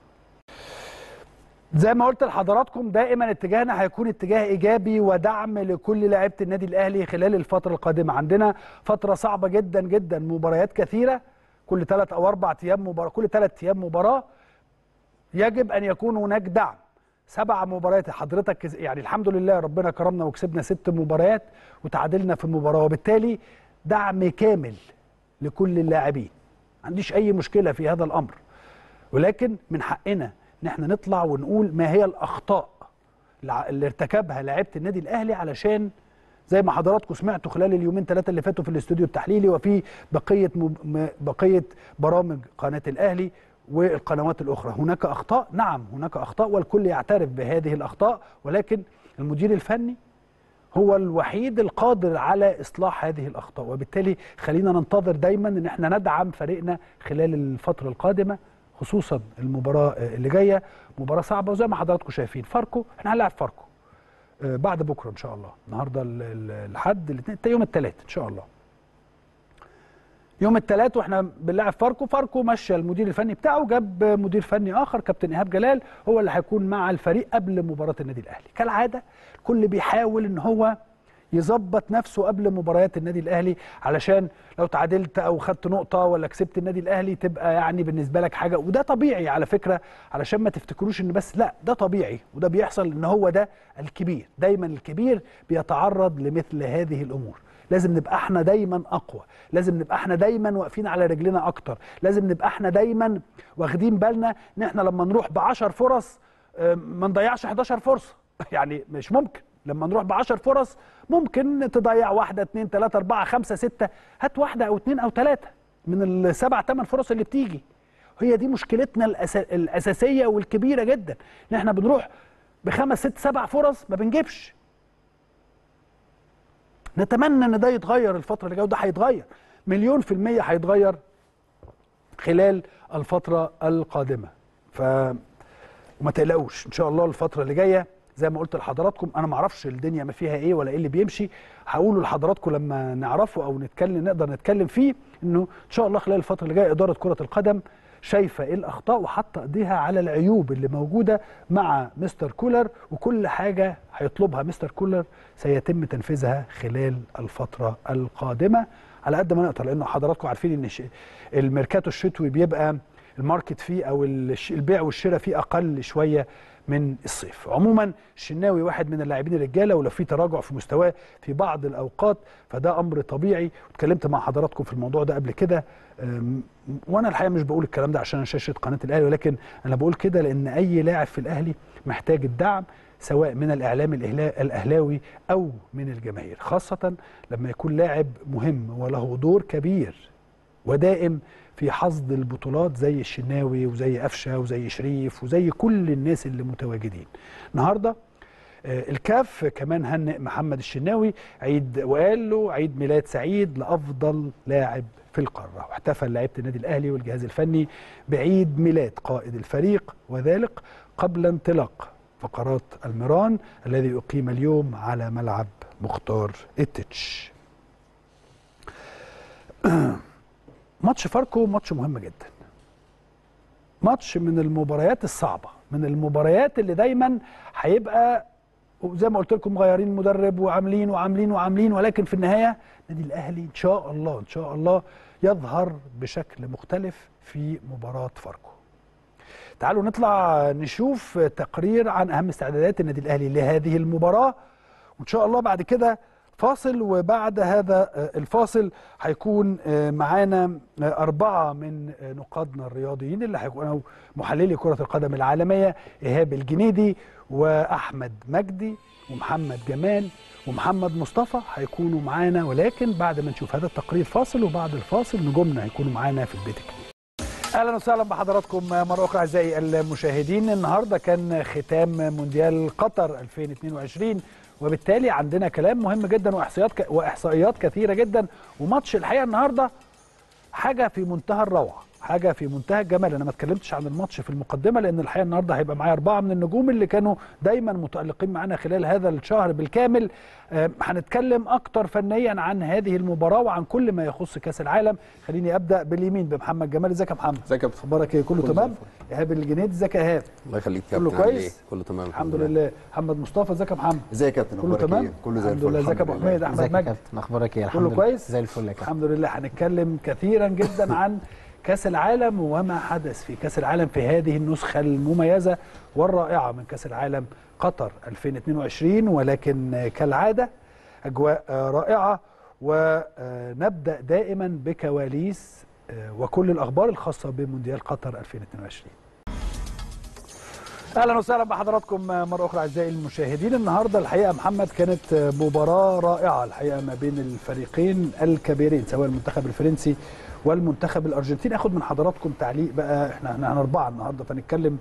زي ما قلت لحضراتكم دائما اتجاهنا هيكون اتجاه ايجابي ودعم لكل لاعيبه النادي الاهلي خلال الفتره القادمه عندنا فتره صعبه جدا جدا مباريات كثيره كل ثلاث او اربع ايام مباراه كل ثلاث ايام مباراه يجب ان يكون هناك دعم سبع مباريات حضرتك يعني الحمد لله ربنا كرمنا وكسبنا ست مباريات وتعادلنا في المباراه وبالتالي دعم كامل لكل اللاعبين ما عنديش اي مشكله في هذا الامر ولكن من حقنا ان احنا نطلع ونقول ما هي الاخطاء اللي ارتكبها لاعيبه النادي الاهلي علشان زي ما حضراتكم سمعتوا خلال اليومين ثلاثه اللي فاتوا في الاستوديو التحليلي وفي بقيه مب... بقيه برامج قناه الاهلي والقنوات الاخرى هناك اخطاء نعم هناك اخطاء والكل يعترف بهذه الاخطاء ولكن المدير الفني هو الوحيد القادر على اصلاح هذه الاخطاء وبالتالي خلينا ننتظر دايما ان احنا ندعم فريقنا خلال الفتره القادمه خصوصا المباراه اللي جايه مباراه صعبه وزي ما حضراتكم شايفين فاركو احنا هنلعب فاركو بعد بكره ان شاء الله النهارده الحد الاثنين يوم الثلاث ان شاء الله يوم الثلاث واحنا بنلعب فاركو فاركو مشى المدير الفني بتاعه جاب مدير فني اخر كابتن ايهاب جلال هو اللي هيكون مع الفريق قبل مباراه النادي الاهلي كالعاده الكل بيحاول ان هو يظبط نفسه قبل مباريات النادي الاهلي علشان لو تعادلت او خدت نقطه ولا كسبت النادي الاهلي تبقى يعني بالنسبه لك حاجه وده طبيعي على فكره علشان ما تفتكروش ان بس لا ده طبيعي وده بيحصل ان هو ده الكبير دايما الكبير بيتعرض لمثل هذه الامور لازم نبقى احنا دايما اقوى لازم نبقى احنا دايما واقفين على رجلنا اكتر لازم نبقى احنا دايما واخدين بالنا ان احنا لما نروح ب 10 فرص ما نضيعش 11 فرصه يعني مش ممكن لما نروح ب 10 فرص ممكن تضيع واحده اثنين ثلاثه اربعه خمسه سته هات واحده او اثنين او ثلاثه من السبع ثمان فرص اللي بتيجي هي دي مشكلتنا الأس... الاساسيه والكبيره جدا ان احنا بنروح بخمس ست سبع فرص ما بنجيبش نتمنى ان ده يتغير الفتره اللي جايه وده هيتغير مليون في الميه هيتغير خلال الفتره القادمه ف وما تقلقوش ان شاء الله الفتره اللي جايه زي ما قلت لحضراتكم انا ما اعرفش الدنيا ما فيها ايه ولا ايه اللي بيمشي هقوله لحضراتكم لما نعرفه او نتكلم نقدر نتكلم فيه انه ان شاء الله خلال الفتره اللي جايه اداره كره القدم شايفه ايه الاخطاء وحاطه ايديها على العيوب اللي موجوده مع مستر كولر وكل حاجه هيطلبها مستر كولر سيتم تنفيذها خلال الفتره القادمه على قد ما نقدر لانه حضراتكم عارفين ان الميركاتو الشتوي بيبقى الماركت فيه او البيع والشراء فيه اقل شويه من الصيف عموما الشناوي واحد من اللاعبين الرجاله ولو في تراجع في مستواه في بعض الاوقات فده امر طبيعي واتكلمت مع حضراتكم في الموضوع ده قبل كده وانا الحقيقه مش بقول الكلام ده عشان شاشه قناه الاهلي ولكن انا بقول كده لان اي لاعب في الاهلي محتاج الدعم سواء من الاعلام الاهلاوي او من الجماهير خاصه لما يكون لاعب مهم وله دور كبير ودائم في حصد البطولات زي الشناوي وزي قفشه وزي شريف وزي كل الناس اللي متواجدين النهارده الكاف كمان هنئ محمد الشناوي عيد وقال له عيد ميلاد سعيد لافضل لاعب في القاره واحتفل لعيبه النادي الاهلي والجهاز الفني بعيد ميلاد قائد الفريق وذلك قبل انطلاق فقرات الميران الذي أقيم اليوم على ملعب مختار التتش ماتش فاركو ماتش مهم جدا ماتش من المباريات الصعبة من المباريات اللي دايما هيبقى زي ما قلت لكم مغيرين مدرب وعاملين وعاملين وعاملين ولكن في النهاية النادي الأهلي إن شاء الله إن شاء الله يظهر بشكل مختلف في مباراة فاركو تعالوا نطلع نشوف تقرير عن أهم استعدادات النادي الأهلي لهذه المباراة وإن شاء الله بعد كده فاصل وبعد هذا الفاصل هيكون معانا أربعة من نقادنا الرياضيين اللي هيكونوا محللي كرة القدم العالمية إيهاب الجنيدي وأحمد مجدي ومحمد جمال ومحمد مصطفى هيكونوا معانا ولكن بعد ما نشوف هذا التقرير فاصل وبعد الفاصل نجومنا هيكونوا معانا في البيت الكبير اهلا وسهلا بحضراتكم مره اخرى اعزائي المشاهدين النهارده كان ختام مونديال قطر 2022 وبالتالي عندنا كلام مهم جدا واحصائيات ك... واحصائيات كثيره جدا وماتش الحقيقه النهارده حاجه في منتهى الروعه حاجه في منتهى الجمال انا ما اتكلمتش عن الماتش في المقدمه لان الحقيقه النهارده هيبقى معايا اربعه من النجوم اللي كانوا دايما متالقين معانا خلال هذا الشهر بالكامل آه هنتكلم اكتر فنيا عن هذه المباراه وعن كل ما يخص كاس العالم خليني ابدا باليمين بمحمد جمال ازيك يا محمد ازيك يا اخبارك ايه كله تمام ايهاب الجنيد ازيك يا ايهاب الله يخليك كله كويس كله تمام الحمد لله محمد مصطفى ازيك يا محمد ازيك يا كابتن كله تمام كله زي الحمد لله ازيك يا ابو حميد احمد ازيك يا مجدي كابتن اخبارك ايه كله كويس زي الفل يا كابتن الحمد لله هنتكلم كثيرا جدا عن كاس العالم وما حدث في كاس العالم في هذه النسخه المميزه والرائعه من كاس العالم قطر 2022 ولكن كالعاده اجواء رائعه ونبدا دائما بكواليس وكل الاخبار الخاصه بمونديال قطر 2022 اهلا وسهلا بحضراتكم مره اخرى اعزائي المشاهدين النهارده الحقيقه محمد كانت مباراه رائعه الحقيقه ما بين الفريقين الكبيرين سواء المنتخب الفرنسي والمنتخب الارجنتيني اخد من حضراتكم تعليق بقى احنا احنا اربعه النهارده فنتكلم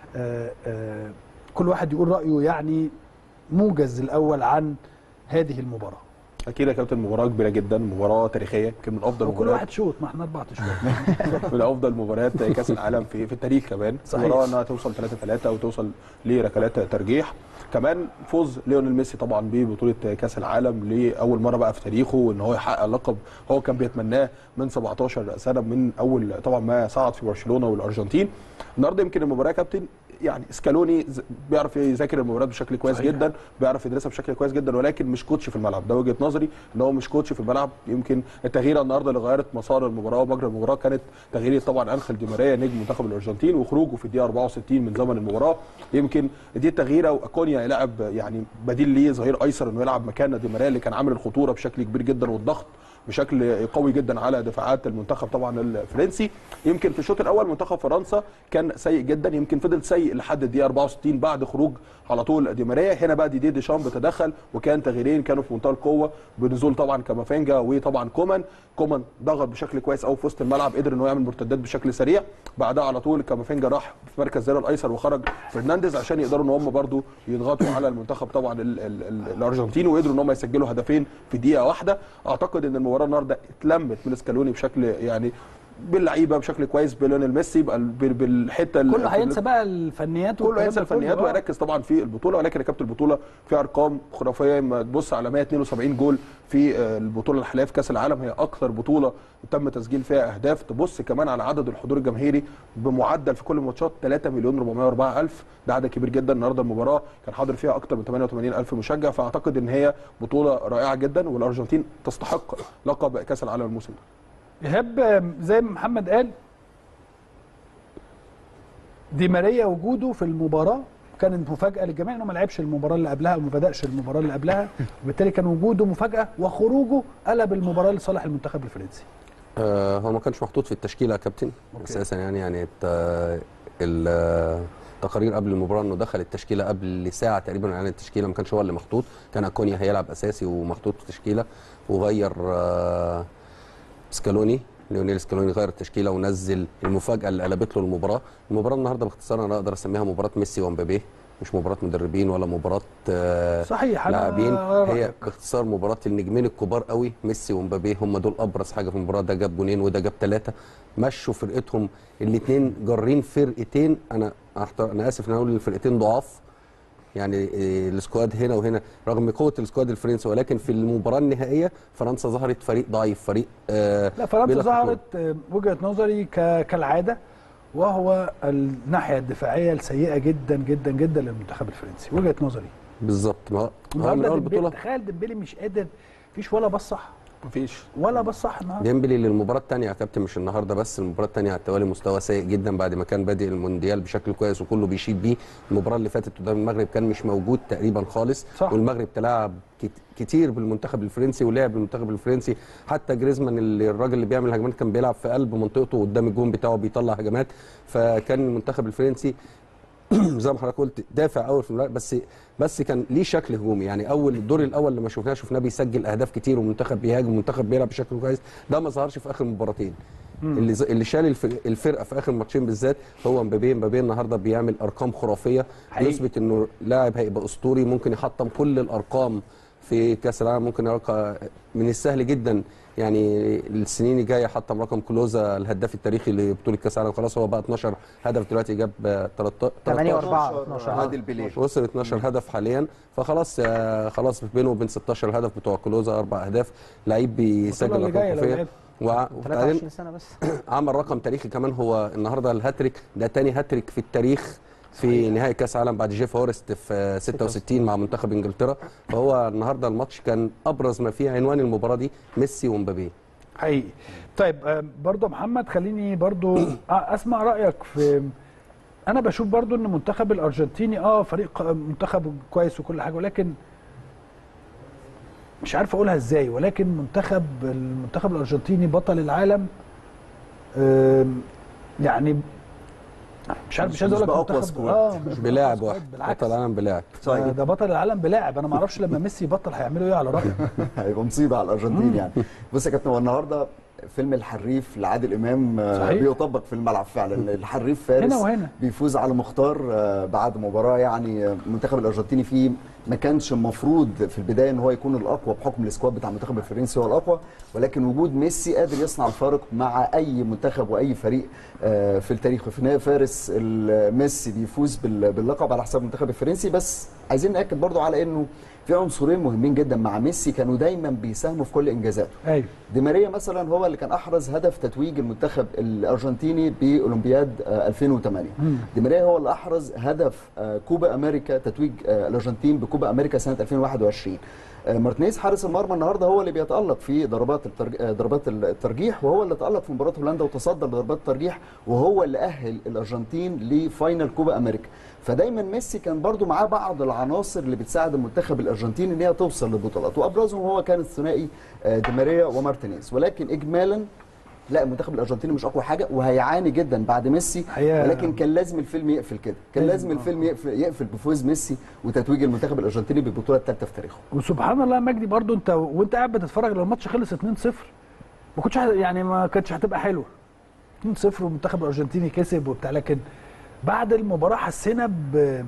آآ آآ كل واحد يقول رايه يعني موجز الاول عن هذه المباراه اكيد يا كابتن مباراه كبيره جدا مباراه تاريخيه يمكن من افضل وكل واحد شوط ما احنا اربعه شوط من افضل مباريات كاس العالم في في التاريخ كمان صحيح. مباراه انها توصل 3 3 وتوصل لركلات ترجيح كمان فوز ليونيل ميسي طبعا ببطوله كاس العالم لاول مره بقى في تاريخه وان هو يحقق لقب هو كان بيتمناه من 17 سنه من اول طبعا ما صعد في برشلونه والارجنتين النهارده يمكن المباراه يا كابتن يعني سكالوني بيعرف يذاكر المباريات بشكل كويس صحيح. جدا بيعرف يدرسها بشكل كويس جدا ولكن مش كوتش في الملعب ده وجهه نظري ان هو مش كوتش في الملعب يمكن التغييره النهارده اللي غيرت مسار المباراه ومجرى المباراه كانت تغيير طبعا انخيل دي ماريا نجم منتخب الارجنتين وخروجه في الدقيقه 64 من زمن المباراه يمكن دي التغييره واكونيا يلعب يعني بديل ليه ظهير ايسر انه يلعب مكان دي ماريا اللي كان عامل الخطوره بشكل كبير جدا والضغط بشكل قوي جدا على دفاعات المنتخب طبعا الفرنسي يمكن في الشوط الاول منتخب فرنسا كان سيء جدا يمكن فضل سيء لحد الدقيقه 64 بعد خروج على طول دي ماريا هنا بقى دي دي ديشامب تدخل وكان تغييرين كانوا في منتهى القوه بنزول طبعا كامافينجا وطبعا كومان كومان ضغط بشكل كويس قوي في وسط الملعب قدر انه يعمل مرتدات بشكل سريع بعدها على طول كامافينجا راح في مركز زيرو الايسر وخرج فرنانديز عشان يقدروا ان هم برده يضغطوا على المنتخب طبعا ال ال ال الارجنتيني وقدروا ان هم يسجلوا هدفين في دقيقه واحده اعتقد ان المباراه النهارده اتلمت من سكالوني بشكل يعني باللعيبه بشكل كويس بليونيل ميسي بالحته كله هينسى بقى الفنيات كله هينسى الفنيات ويركز طبعا في البطوله ولكن يا كابتن البطوله فيها ارقام خرافيه لما تبص على 172 جول في البطوله الحاليه في كاس العالم هي اكثر بطوله تم تسجيل فيها اهداف تبص كمان على عدد الحضور الجماهيري بمعدل في كل الماتشات 3 مليون 404 الف ده عدد كبير جدا النهارده المباراه كان حاضر فيها اكثر من 88 الف مشجع فاعتقد ان هي بطوله رائعه جدا والارجنتين تستحق لقب كاس العالم الموسم ده ايهاب زي ما محمد قال دي ماريا وجوده في المباراه كانت مفاجاه للجميع انه ما لعبش المباراه اللي قبلها وما بداش المباراه اللي قبلها وبالتالي كان وجوده مفاجاه وخروجه قلب المباراه لصالح المنتخب الفرنسي آه هو ما كانش محطوط في التشكيله يا كابتن اساسا يعني يعني التقارير قبل المباراه انه دخل التشكيله قبل ساعه تقريبا يعني التشكيله ما كانش هو اللي محطوط كان اكونيا هيلعب اساسي ومحطوط في التشكيله وغير آه سكالوني ليونيل سكالوني غير التشكيله ونزل المفاجاه اللي قلبت له المباراه المباراه النهارده باختصار انا اقدر اسميها مباراه ميسي ومبابي مش مباراه مدربين ولا مباراه صحيح لاعبين هي باختصار مباراه النجمين الكبار قوي ميسي ومبابي هم دول ابرز حاجه في المباراه ده جاب جونين وده جاب ثلاثه مشوا فرقتهم الاثنين جارين فرقتين انا انا اسف ان اقول الفرقتين ضعاف يعني إيه، السكواد هنا وهنا رغم قوه السكواد الفرنسي ولكن في المباراه النهائيه فرنسا ظهرت فريق ضعيف فريق آه لا فرنسا بلا خطورة. ظهرت آه، وجهه نظري ك- كالعاده وهو الناحيه الدفاعيه السيئه جدا جدا جدا للمنتخب الفرنسي وجهه نظري بالظبط ما هو هو من النهارده اول ديمبلي- بطوله تخيل ديمبلي مش قادر مفيش ولا بص صح مفيش ولا بص صح النهارده ديمبلي للمباراه الثانيه يا كابتن مش النهارده بس المباراه الثانيه على التوالي مستوى سيء جدا بعد ما كان بادئ المونديال بشكل كويس وكله بيشيد بيه المباراه اللي فاتت قدام المغرب كان مش موجود تقريبا خالص صح. والمغرب تلاعب كت- كتير بالمنتخب الفرنسي ولعب بالمنتخب الفرنسي حتى جريزمان اللي الراجل اللي بيعمل هجمات كان بيلعب في قلب منطقته قدام الجون بتاعه بيطلع هجمات فكان المنتخب الفرنسي زي ما حضرتك قلت دافع اول في الملعب بس بس كان ليه شكل هجومي يعني اول الدور الاول لما شفناه شفناه بيسجل اهداف كتير ومنتخب بيهاجم ومنتخب بيلعب بشكل كويس ده ما ظهرش في اخر مباراتين اللي ز- اللي شال الف- الفرقه في اخر ماتشين بالذات هو مبابي مبابي النهارده بيعمل ارقام خرافيه حقيقي. يثبت انه لاعب هيبقى اسطوري ممكن يحطم كل الارقام في كاس العالم ممكن يرقى من السهل جدا يعني السنين الجايه حطم رقم كلوزا الهداف التاريخي لبطوله كاس العالم خلاص هو بقى 12 هدف دلوقتي جاب 13 8 و4 12 12 عادل بيليه وصل 12 هدف حاليا فخلاص آه، خلاص بينه وبين 16 هدف بتوع كلوزا اربع اهداف لعيب بيسجل اللي جاية ارقام لو خرافيه لعب. وع- وبعدين 23 سنه بس عمل رقم تاريخي كمان هو النهارده الهاتريك ده تاني هاتريك في التاريخ في نهائي كاس عالم بعد جيف هورست في 66 مع منتخب انجلترا فهو النهارده الماتش كان ابرز ما فيه عنوان المباراه دي ميسي ومبابي حقيقي طيب آه، برضو يا محمد خليني برضو آه، اسمع رايك في انا بشوف برضو ان المنتخب الارجنتيني اه فريق منتخب كويس وكل حاجه ولكن مش عارف اقولها ازاي ولكن منتخب المنتخب الارجنتيني بطل العالم آم، يعني مش عارف مش عايز مش اقول لك بأقوى منتخب سكواد. اه مش بلاعب بأقوى واحد سكواد، بالعكس بطل العالم بلاعب صحيح. ده بطل العالم بلاعب انا ما اعرفش لما ميسي يبطل هيعملوا ايه على رايك هيبقى مصيبه على الارجنتين يعني بص يا كابتن هو النهارده فيلم الحريف لعادل امام آه، صحيح. بيطبق في الملعب فعلا الحريف فارس هنا وهنا. بيفوز على مختار آه، بعد مباراه يعني آه، المنتخب الارجنتيني فيه ما كانش المفروض في البدايه ان هو يكون الاقوى بحكم السكواد بتاع المنتخب الفرنسي هو الاقوى ولكن وجود ميسي قادر يصنع الفارق مع اي منتخب واي فريق آه، في التاريخ في النهايه فارس ال- ميسي بيفوز بال- باللقب على حساب المنتخب الفرنسي بس عايزين ناكد برضو على انه في عنصرين مهمين جدا مع ميسي كانوا دايما بيساهموا في كل انجازاته ايوه دي ماريا مثلا هو اللي كان احرز هدف تتويج المنتخب الارجنتيني باولمبياد آه، 2008 دي ماريا هو اللي احرز هدف آه، كوبا امريكا تتويج آه، الارجنتين بكوبا امريكا سنه 2021 آه، مارتينيز حارس المرمى النهارده هو اللي بيتالق في ضربات الترج... آه، ضربات الترجيح وهو اللي تالق في مباراه هولندا وتصدى لضربات الترجيح وهو اللي اهل الارجنتين لفاينل كوبا امريكا فدايما ميسي كان برضو معاه بعض العناصر اللي بتساعد المنتخب الارجنتيني ان هي توصل للبطولات وابرزهم هو كان الثنائي آه، دي ماريا ومارتينيز ولكن اجمالا لا المنتخب الارجنتيني مش اقوى حاجه وهيعاني جدا بعد ميسي حقيقة. ولكن كان لازم الفيلم يقفل كده كان لازم، لازم آه. الفيلم يقفل, يقفل بفوز ميسي وتتويج المنتخب الارجنتيني بالبطوله الثالثه في تاريخه وسبحان الله يا مجدي برضو انت وانت قاعد بتتفرج لو الماتش خلص 2-0 ما كنتش ه- يعني ما كانتش هتبقى حلوه 2-0 والمنتخب الارجنتيني كسب وبتاع لكن بعد المباراه حسينا ب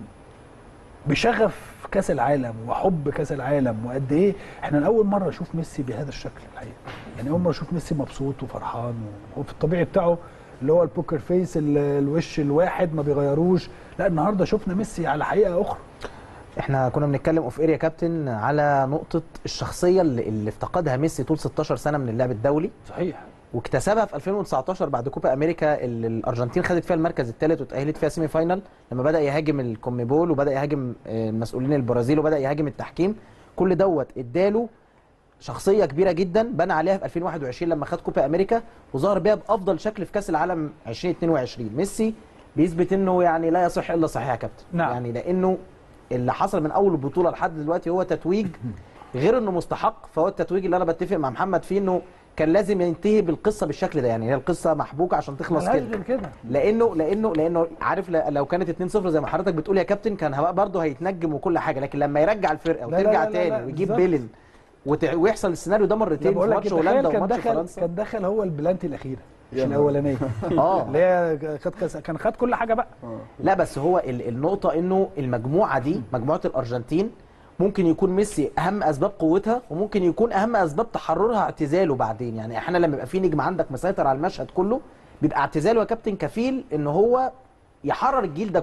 بشغف كاس العالم وحب كاس العالم وقد ايه احنا اول مره نشوف ميسي بهذا الشكل الحقيقه يعني اول مره اشوف ميسي مبسوط وفرحان وهو في الطبيعي بتاعه اللي هو البوكر فيس ال- الوش الواحد ما بيغيروش لا النهارده شفنا ميسي على حقيقه اخرى احنا كنا بنتكلم اوف اريا كابتن على نقطه الشخصيه اللي, اللي افتقدها ميسي طول 16 سنه من اللعب الدولي صحيح واكتسبها في 2019 بعد كوبا امريكا اللي الارجنتين خدت فيها المركز الثالث وتاهلت فيها سيمي فاينال لما بدا يهاجم الكوميبول وبدا يهاجم آه، المسؤولين البرازيل وبدا يهاجم التحكيم كل دوت اداله شخصيه كبيره جدا بنى عليها في 2021 لما خد كوبا امريكا وظهر بيها بافضل شكل في كاس العالم 2022 ميسي بيثبت انه يعني لا يصح الا صحيح يا كابتن نعم. يعني لانه اللي حصل من اول البطوله لحد دلوقتي هو تتويج غير انه مستحق فهو التتويج اللي انا بتفق مع محمد فيه انه كان لازم ينتهي بالقصه بالشكل ده يعني هي القصه محبوكه عشان تخلص ملهاش كده غير كده لانه لانه لانه عارف ل- لو كانت 2-0 زي ما حضرتك بتقول يا كابتن كان هبقى برضه هيتنجم وكل حاجه لكن لما يرجع الفرقه لا لا وترجع لا لا لا، تاني ويجيب بالظبط. بيلن وتع- ويحصل السيناريو ده مرتين في بقول لك ماتش تخيل هولندا كان وماتش دخل فرنسا كان دخل هو البلانتي الاخيره مش يا نهار. الاولانيه اه اللي هي خد كاس كان خد كل حاجه بقى لا بس هو ال- النقطة انه المجموعة دي مجموعة الارجنتين ممكن يكون ميسي اهم اسباب قوتها وممكن يكون اهم اسباب تحررها اعتزاله بعدين يعني احنا لما يبقى في نجم عندك مسيطر على المشهد كله بيبقى اعتزاله يا كابتن كفيل ان هو يحرر الجيل ده كله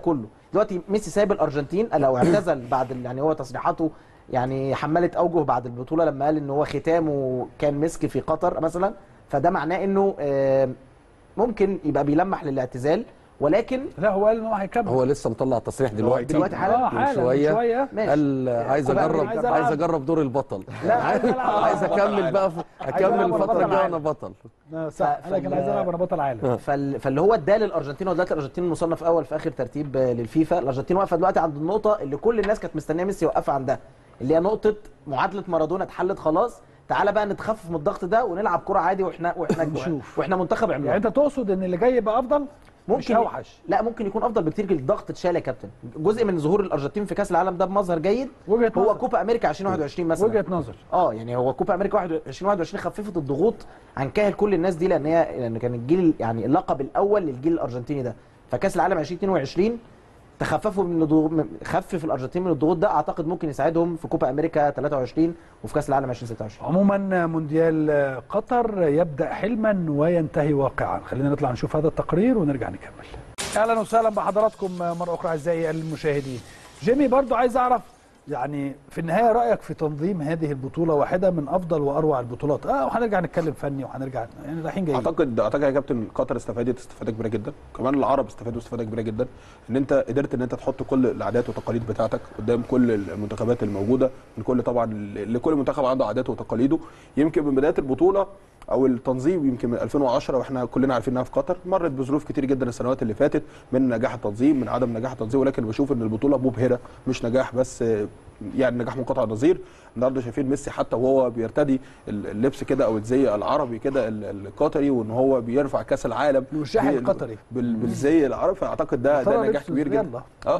دلوقتي ميسي سايب الارجنتين لو اعتزل بعد ال- يعني هو تصريحاته يعني حملت اوجه بعد البطوله لما قال ان هو ختامه كان مسك في قطر مثلا فده معناه انه آه، ممكن يبقى بيلمح للاعتزال ولكن لا هو قال ان هو هيكمل هو لسه مطلع تصريح دلوقتي دلوقتي حالا اه من حالا شوية. من شويه ماشي قال عايز كوبا اجرب أمريكا. عايز اجرب دور البطل لا عايز العب عايز اكمل بقى في اكمل ألعب الفتره بطل الجايه عالم. انا بطل آه، صح ف- قال لك انا فال- عايز العب انا بطل عالم فال... فاللي هو اداه للارجنتين ودلوقتي الارجنتين مصنف اول في اخر ترتيب آه، للفيفا الارجنتين واقفه دلوقتي عند النقطه اللي كل الناس كانت مستنيه ميسي يوقفها عندها اللي هي نقطه معادله مارادونا اتحلت خلاص تعالى بقى نتخفف من الضغط ده ونلعب كره عادي واحنا واحنا نشوف. واحنا منتخب عملاق يعني انت تقصد ان اللي جاي يبقى افضل مش ممكن اوحش لا ممكن يكون افضل بكتير الضغط اتشال يا كابتن جزء من ظهور الارجنتين في كاس العالم ده بمظهر جيد وجهه هو نظر كوبا امريكا 2021 مثلا وجهه نظر اه يعني هو كوبا امريكا 2021 خففت الضغوط عن كاهل كل الناس دي لان هي لان كان الجيل يعني اللقب الاول للجيل الارجنتيني ده فكاس العالم 2022 تخففوا من الضغوط من- خفف الارجنتين من الضغوط ده اعتقد ممكن يساعدهم في كوبا امريكا 23 وفي كاس العالم 2026 عموما مونديال قطر يبدا حلما وينتهي واقعا خلينا نطلع نشوف هذا التقرير ونرجع نكمل اهلا وسهلا بحضراتكم مره اخرى اعزائي المشاهدين جيمي برضو عايز اعرف يعني في النهايه رايك في تنظيم هذه البطوله واحده من افضل واروع البطولات اه وهنرجع نتكلم فني وهنرجع يعني رايحين جايين اعتقد اعتقد يا كابتن قطر استفادت استفاده كبيره جدا كمان العرب استفادوا استفاده كبيره جدا ان انت قدرت ان انت تحط كل العادات والتقاليد بتاعتك قدام كل المنتخبات الموجوده من كل طبعا لكل منتخب عنده عاداته وتقاليده يمكن من بدايه البطوله او التنظيم يمكن من 2010 واحنا كلنا عارفين انها في قطر مرت بظروف كتير جدا السنوات اللي فاتت من نجاح التنظيم من عدم نجاح التنظيم ولكن بشوف ان البطوله مبهره مش نجاح بس آه، يعني نجاح منقطع النظير النهارده شايفين ميسي حتى وهو بيرتدي اللبس كده او الزي العربي كده ال- القطري وان هو بيرفع كاس العالم الوشاح بال- القطري. بال- بالزي العربي فاعتقد ده ده ترى نجاح لبسه كبير يلا. جدا اه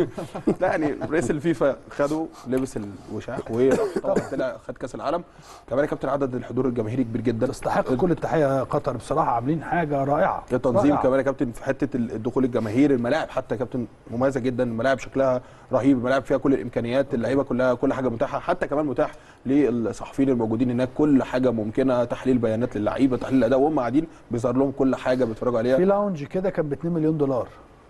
لا يعني رئيس الفيفا خده لبس الوشاح وطبعا طلع خد كاس العالم كمان يا كابتن عدد الحضور الجماهيري كبير جدا تستحق كل التحيه قطر بصراحه عاملين حاجه رائعه التنظيم رائعة. كمان يا كابتن في حته الدخول الجماهير الملاعب حتى يا كابتن مميزه جدا الملاعب شكلها رهيب الملاعب فيها كل الامكانيات اللعيبه كلها كل حاجه متاحه حتى كمان متاح للصحفيين الموجودين هناك كل حاجه ممكنه تحليل بيانات للعيبه تحليل الاداء وهم قاعدين بيظهر لهم كل حاجه بيتفرجوا في عليها لاونج كده كان ب 2 مليون دولار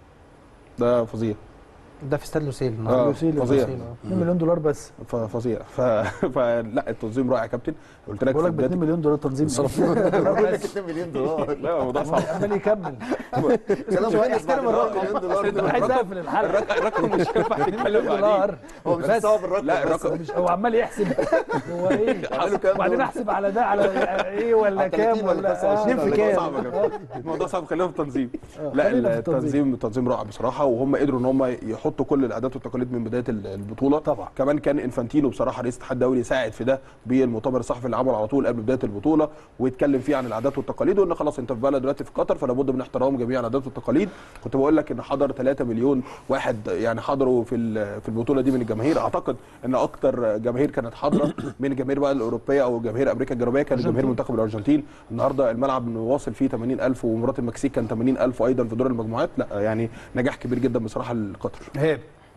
ده فظيع ده في استاد لوسيل آه، النهارده لوسيل- فظيع. لوسيل، آه. 2 مليون دولار بس ف- فظيع ف... فلا التنظيم رائع يا كابتن قلت لك بقول في لك ب 2 بداية- مليون دولار تنظيم بقول لك 2 مليون دولار لا الموضوع صعب عمال يكمل كلام شوية كويس بعد احترم الرقم. 2 مليون دولار انا عايز اقفل الحلقه الرقم الرقم مش هينفع 2 تتكلم مليون عليه دولار هو مش بس. مستوعب الرقم لا، بس. الرقم- مش هو عمال يحسب هو ايه عملوا كام وبعدين دول؟ احسب على ده على ايه ولا على 30 كام ولا ولا 25 آه، ولا في الموضوع كام صعب يا جماعه الموضوع صعب خلينا في التنظيم لا خلينا في التنظيم. التنظيم التنظيم رائع بصراحه وهم قدروا ان هم يحطوا كل العادات والتقاليد من بدايه البطوله طبعا. كمان كان انفانتينو بصراحه رئيس الاتحاد الدولي ساعد في ده بالمؤتمر الصحفي اللي عمله على طول قبل بدايه البطوله ويتكلم فيه عن العادات والتقاليد وان خلاص انت في بلد دلوقتي في قطر فلا بد من احترام جميع العادات والتقاليد كنت بقول لك ان حضر 3 مليون واحد يعني حضروا في ال- في البطوله دي من الجماهير اعتقد ان اكتر جماهير كانت حاضره من الجماهير بقى الاوروبيه او جماهير امريكا الجنوبيه كان جماهير منتخب الارجنتين النهارده الملعب واصل فيه 80000 ومباراه المكسيك كان 80000 ايضا في دور المجموعات لا يعني نجاح كبير جدا بصراحه لقطر هيب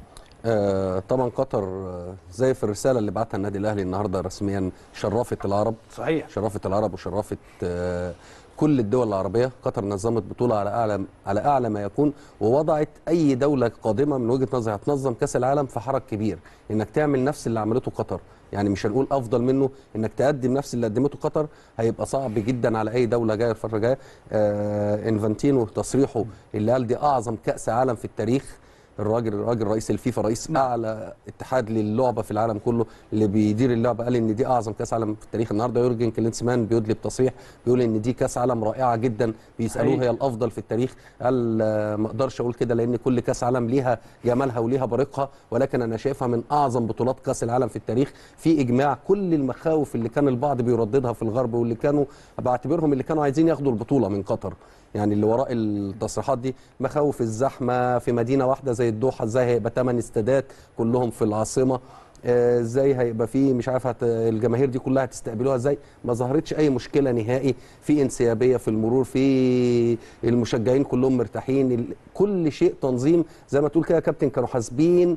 آه، طبعا قطر آه، زي في الرساله اللي بعتها النادي الاهلي النهارده رسميا شرفت العرب صحيح شرفت العرب وشرفت آه، كل الدول العربيه قطر نظمت بطوله على اعلى على اعلى ما يكون ووضعت اي دوله قادمه من وجهه نظري هتنظم كاس العالم في حرج كبير انك تعمل نفس اللي عملته قطر يعني مش هنقول افضل منه انك تقدم نفس اللي قدمته قطر هيبقى صعب جدا على اي دوله جايه الفتره الجايه آه انفانتينو تصريحه اللي قال دي اعظم كاس عالم في التاريخ الراجل الراجل رئيس الفيفا رئيس نعم. اعلى اتحاد للعبه في العالم كله اللي بيدير اللعبه قال ان دي اعظم كاس عالم في التاريخ النهارده يورجن كلينسمان بيدلي بتصريح بيقول ان دي كاس عالم رائعه جدا بيسالوه حقيقي. هي الافضل في التاريخ قال آه، ما اقدرش اقول كده لان كل كاس عالم ليها جمالها وليها بريقها ولكن انا شايفها من اعظم بطولات كاس العالم في التاريخ في اجماع كل المخاوف اللي كان البعض بيرددها في الغرب واللي كانوا بعتبرهم اللي كانوا عايزين ياخدوا البطوله من قطر يعني اللي وراء التصريحات دي مخاوف الزحمه في مدينه واحده زي الدوحه ازاي هيبقى ثمان استادات كلهم في العاصمه آه، ازاي هيبقى في مش عارف هت- الجماهير دي كلها هتستقبلوها ازاي ما ظهرتش اي مشكله نهائي في انسيابيه في المرور في المشجعين كلهم مرتاحين ال- كل شيء تنظيم زي ما تقول كده يا كابتن كانوا حاسبين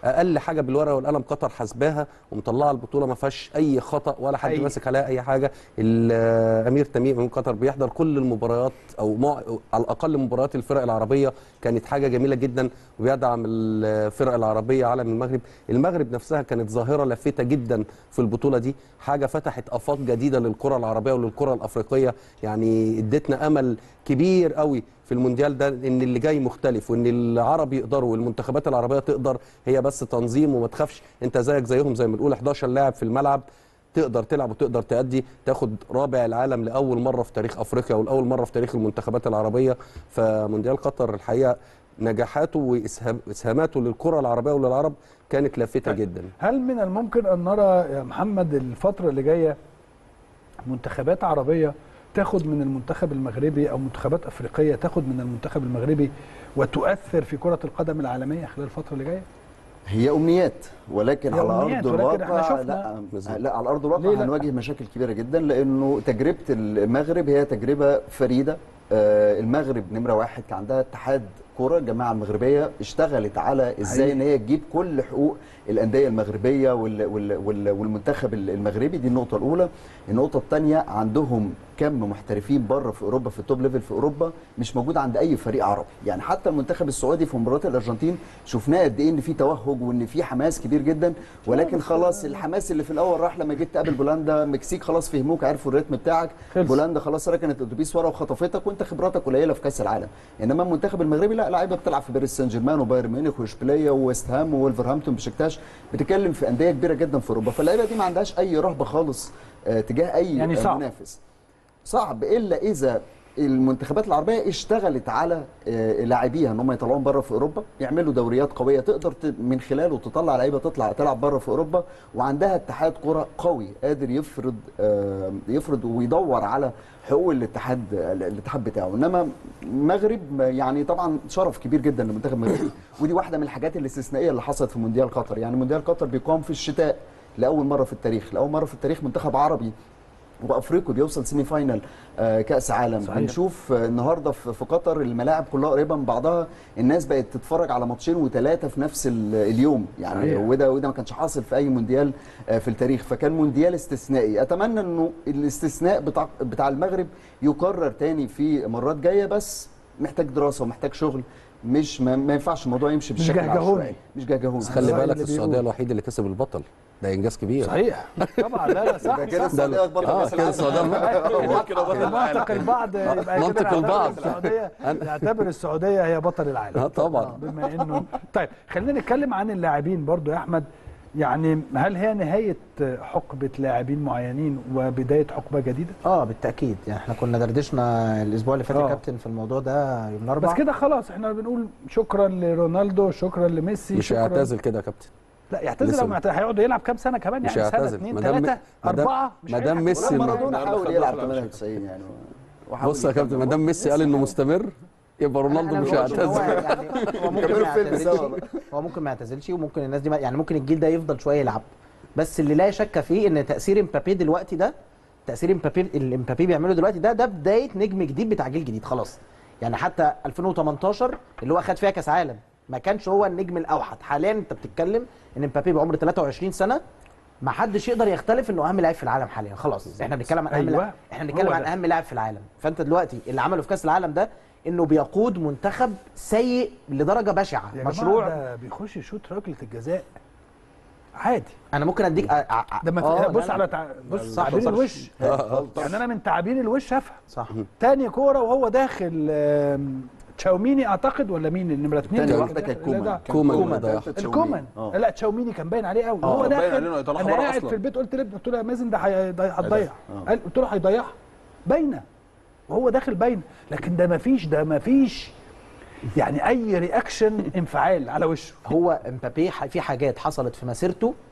اقل حاجه بالورقه والقلم قطر حاسباها ومطلعه البطوله ما فيهاش اي خطا ولا حد حقيقي. ماسك عليها اي حاجه الامير تميم من قطر بيحضر كل المباريات او مع... على الاقل مباريات الفرق العربيه كانت حاجه جميله جدا وبيدعم الفرق العربيه علم المغرب المغرب نفسها كانت ظاهره لافته جدا في البطوله دي حاجه فتحت افاق جديده للكره العربيه وللكره الافريقيه يعني ادتنا امل كبير قوي في المونديال ده ان اللي جاي مختلف وان العرب يقدروا والمنتخبات العربيه تقدر هي بس تنظيم وما تخافش انت زيك زيهم زي ما بنقول 11 لاعب في الملعب تقدر تلعب وتقدر تأدي تاخد رابع العالم لأول مرة في تاريخ أفريقيا والأول مرة في تاريخ المنتخبات العربية فمونديال قطر الحقيقة نجاحاته وإسهاماته للكرة العربية وللعرب كانت لافتة جدا هل من الممكن ان نرى يا محمد الفتره اللي جايه منتخبات عربيه تاخد من المنتخب المغربي او منتخبات افريقيه تاخد من المنتخب المغربي وتؤثر في كره القدم العالميه خلال الفتره اللي جايه هي امنيات ولكن هي على أمنيات، ارض ولكن إحنا الواقع شفنا- لا لا على ارض الواقع ليه لا؟ هنواجه مشاكل كبيره جدا لانه تجربه المغرب هي تجربه فريده آه، المغرب نمره واحد كان عندها اتحاد كره الجماعه المغربيه اشتغلت على ازاي ان هي تجيب كل حقوق الانديه المغربيه وال وال وال والمنتخب المغربي دي النقطه الاولى النقطه الثانيه عندهم كم محترفين بره في اوروبا في التوب ليفل في اوروبا مش موجود عند اي فريق عربي يعني حتى المنتخب السعودي في مباراه الارجنتين شفناه قد ايه ان في توهج وان في حماس كبير جدا ولكن خلاص الحماس اللي في الاول راح لما جيت تقابل بولندا مكسيك خلاص فهموك عرفوا الريتم بتاعك خلص. بولندا خلاص ركنت الاتوبيس ورا وخطفتك وانت خبراتك قليله في كاس العالم انما المنتخب المغربي لا لعيبه بتلعب في باريس سان جيرمان وبايرن ميونخ واشبيليه وويست هام وولفرهامبتون بشكتاش بتتكلم في انديه كبيره جدا في اوروبا فاللعيبه دي ما عندهاش اي رهبه خالص آه، تجاه اي يعني آه، صعب. منافس صعب الا اذا المنتخبات العربيه اشتغلت على آه، لاعبيها ان هم يطلعوهم بره في اوروبا يعملوا دوريات قويه تقدر ت- من خلاله تطلع لعيبه تطلع تلعب بره في اوروبا وعندها اتحاد كره قوي قادر يفرض آه، يفرض ويدور على حقوق الاتحاد الاتحاد بتاعه انما المغرب يعني طبعا شرف كبير جدا للمنتخب المغربي ودي واحده من الحاجات الاستثنائيه اللي حصلت في مونديال قطر يعني مونديال قطر بيقام في الشتاء لاول مره في التاريخ لاول مره في التاريخ منتخب عربي وافريقيا بيوصل سيمي فاينال آه، كاس عالم صحيح. بنشوف آه، النهارده في في قطر الملاعب كلها قريبه من بعضها الناس بقت تتفرج على ماتشين وثلاثه في نفس ال- اليوم يعني صحيح. وده وده ما كانش حاصل في اي مونديال آه، في التاريخ فكان مونديال استثنائي اتمنى انه الاستثناء بتاع بتاع المغرب يكرر تاني في مرات جايه بس محتاج دراسه ومحتاج شغل مش ما, ما ينفعش الموضوع يمشي مش بشكل جهجهوني. عشوائي مش جهجهوني بس خلي الرأي بالك اللي السعودية بيقول. الوحيد اللي كسب البطل ده إنجاز كبير صحيح طبعا لا لا صح ده كده صح. السعوديه بطل آه، كاس كده السعودية منطق البعض يبقى كده منطق نعتبر البعض. السعوديه نعتبر السعوديه هي بطل العالم اه طبعا بما انه طيب خلينا نتكلم عن اللاعبين برضو يا احمد يعني هل هي نهايه حقبه لاعبين معينين وبدايه حقبه جديده؟ اه بالتاكيد يعني احنا كنا دردشنا الاسبوع اللي فات يا آه. كابتن في الموضوع ده يوم الاربعاء بس كده خلاص احنا بنقول شكرا لرونالدو شكرا لميسي مش شكرا هيعتزل كده يا كابتن لا يعتزل لسه. او معتزل هيقعد يلعب كام سنه كمان مش يعني سنه هيعتزل. اثنين مادام- ثلاثه مادام- اربعه مش مادام هيلحق. ميسي- ولما ما- مارادونا لا، حاول خلاص يلعب لا، مش 98 يعني وحاول بص يا يكمل. كابتن ما دام ميسي قال انه مستمر يبقى رونالدو أنا مش بقولش إن هو هيعتزل يعني هو ممكن كملوا ما فيلم سوا يعتزلش هو ممكن ما يعتزلش وممكن الناس دي ما يعني ممكن الجيل ده يفضل شويه يلعب بس اللي لا شك فيه ان تاثير امبابي دلوقتي ده تاثير امبابي اللي امبابي بيعمله دلوقتي ده ده بدايه نجم جديد بتاع جيل جديد خلاص يعني حتى 2018 اللي هو خد فيها كاس عالم ما كانش هو النجم الاوحد حاليا انت بتتكلم ان امبابي بعمر 23 سنه ما حدش يقدر يختلف انه اهم لاعب في العالم حاليا خلاص احنا بنتكلم عن اهم أيوة. لاعب احنا بنتكلم هو عن ده. اهم لاعب في العالم فانت دلوقتي اللي عمله في كاس العالم ده انه بيقود منتخب سيء لدرجه بشعه يا مشروع مشروع ده بيخش يشوط ركله الجزاء عادي انا ممكن اديك أ- أ- ده ما آه، في لا، بص لا. على تع... بص صح، تعبير صح. الوش يعني انا من تعابير الوش شافها صح تاني كوره وهو داخل آم، تشاوميني اعتقد ولا مين النمره اثنين تاني واحدة كانت لا، كومان. ده- كومان كومان. اللي ضيعها. تالتة الكومان آه. لا تشاوميني كان باين عليه قوي آه، هو باين داخل عليه إنه هيطلعها انا بره قاعد أصلاً. في البيت قلت لابني قلت له يا مازن ده هيضيع- هتضيع آه. قال قلت له هيضيعها باينه وهو داخل باينه لكن ده ما فيش ده ما فيش يعني اي رياكشن انفعال على وشه هو امبابي ح- في حاجات حصلت في مسيرته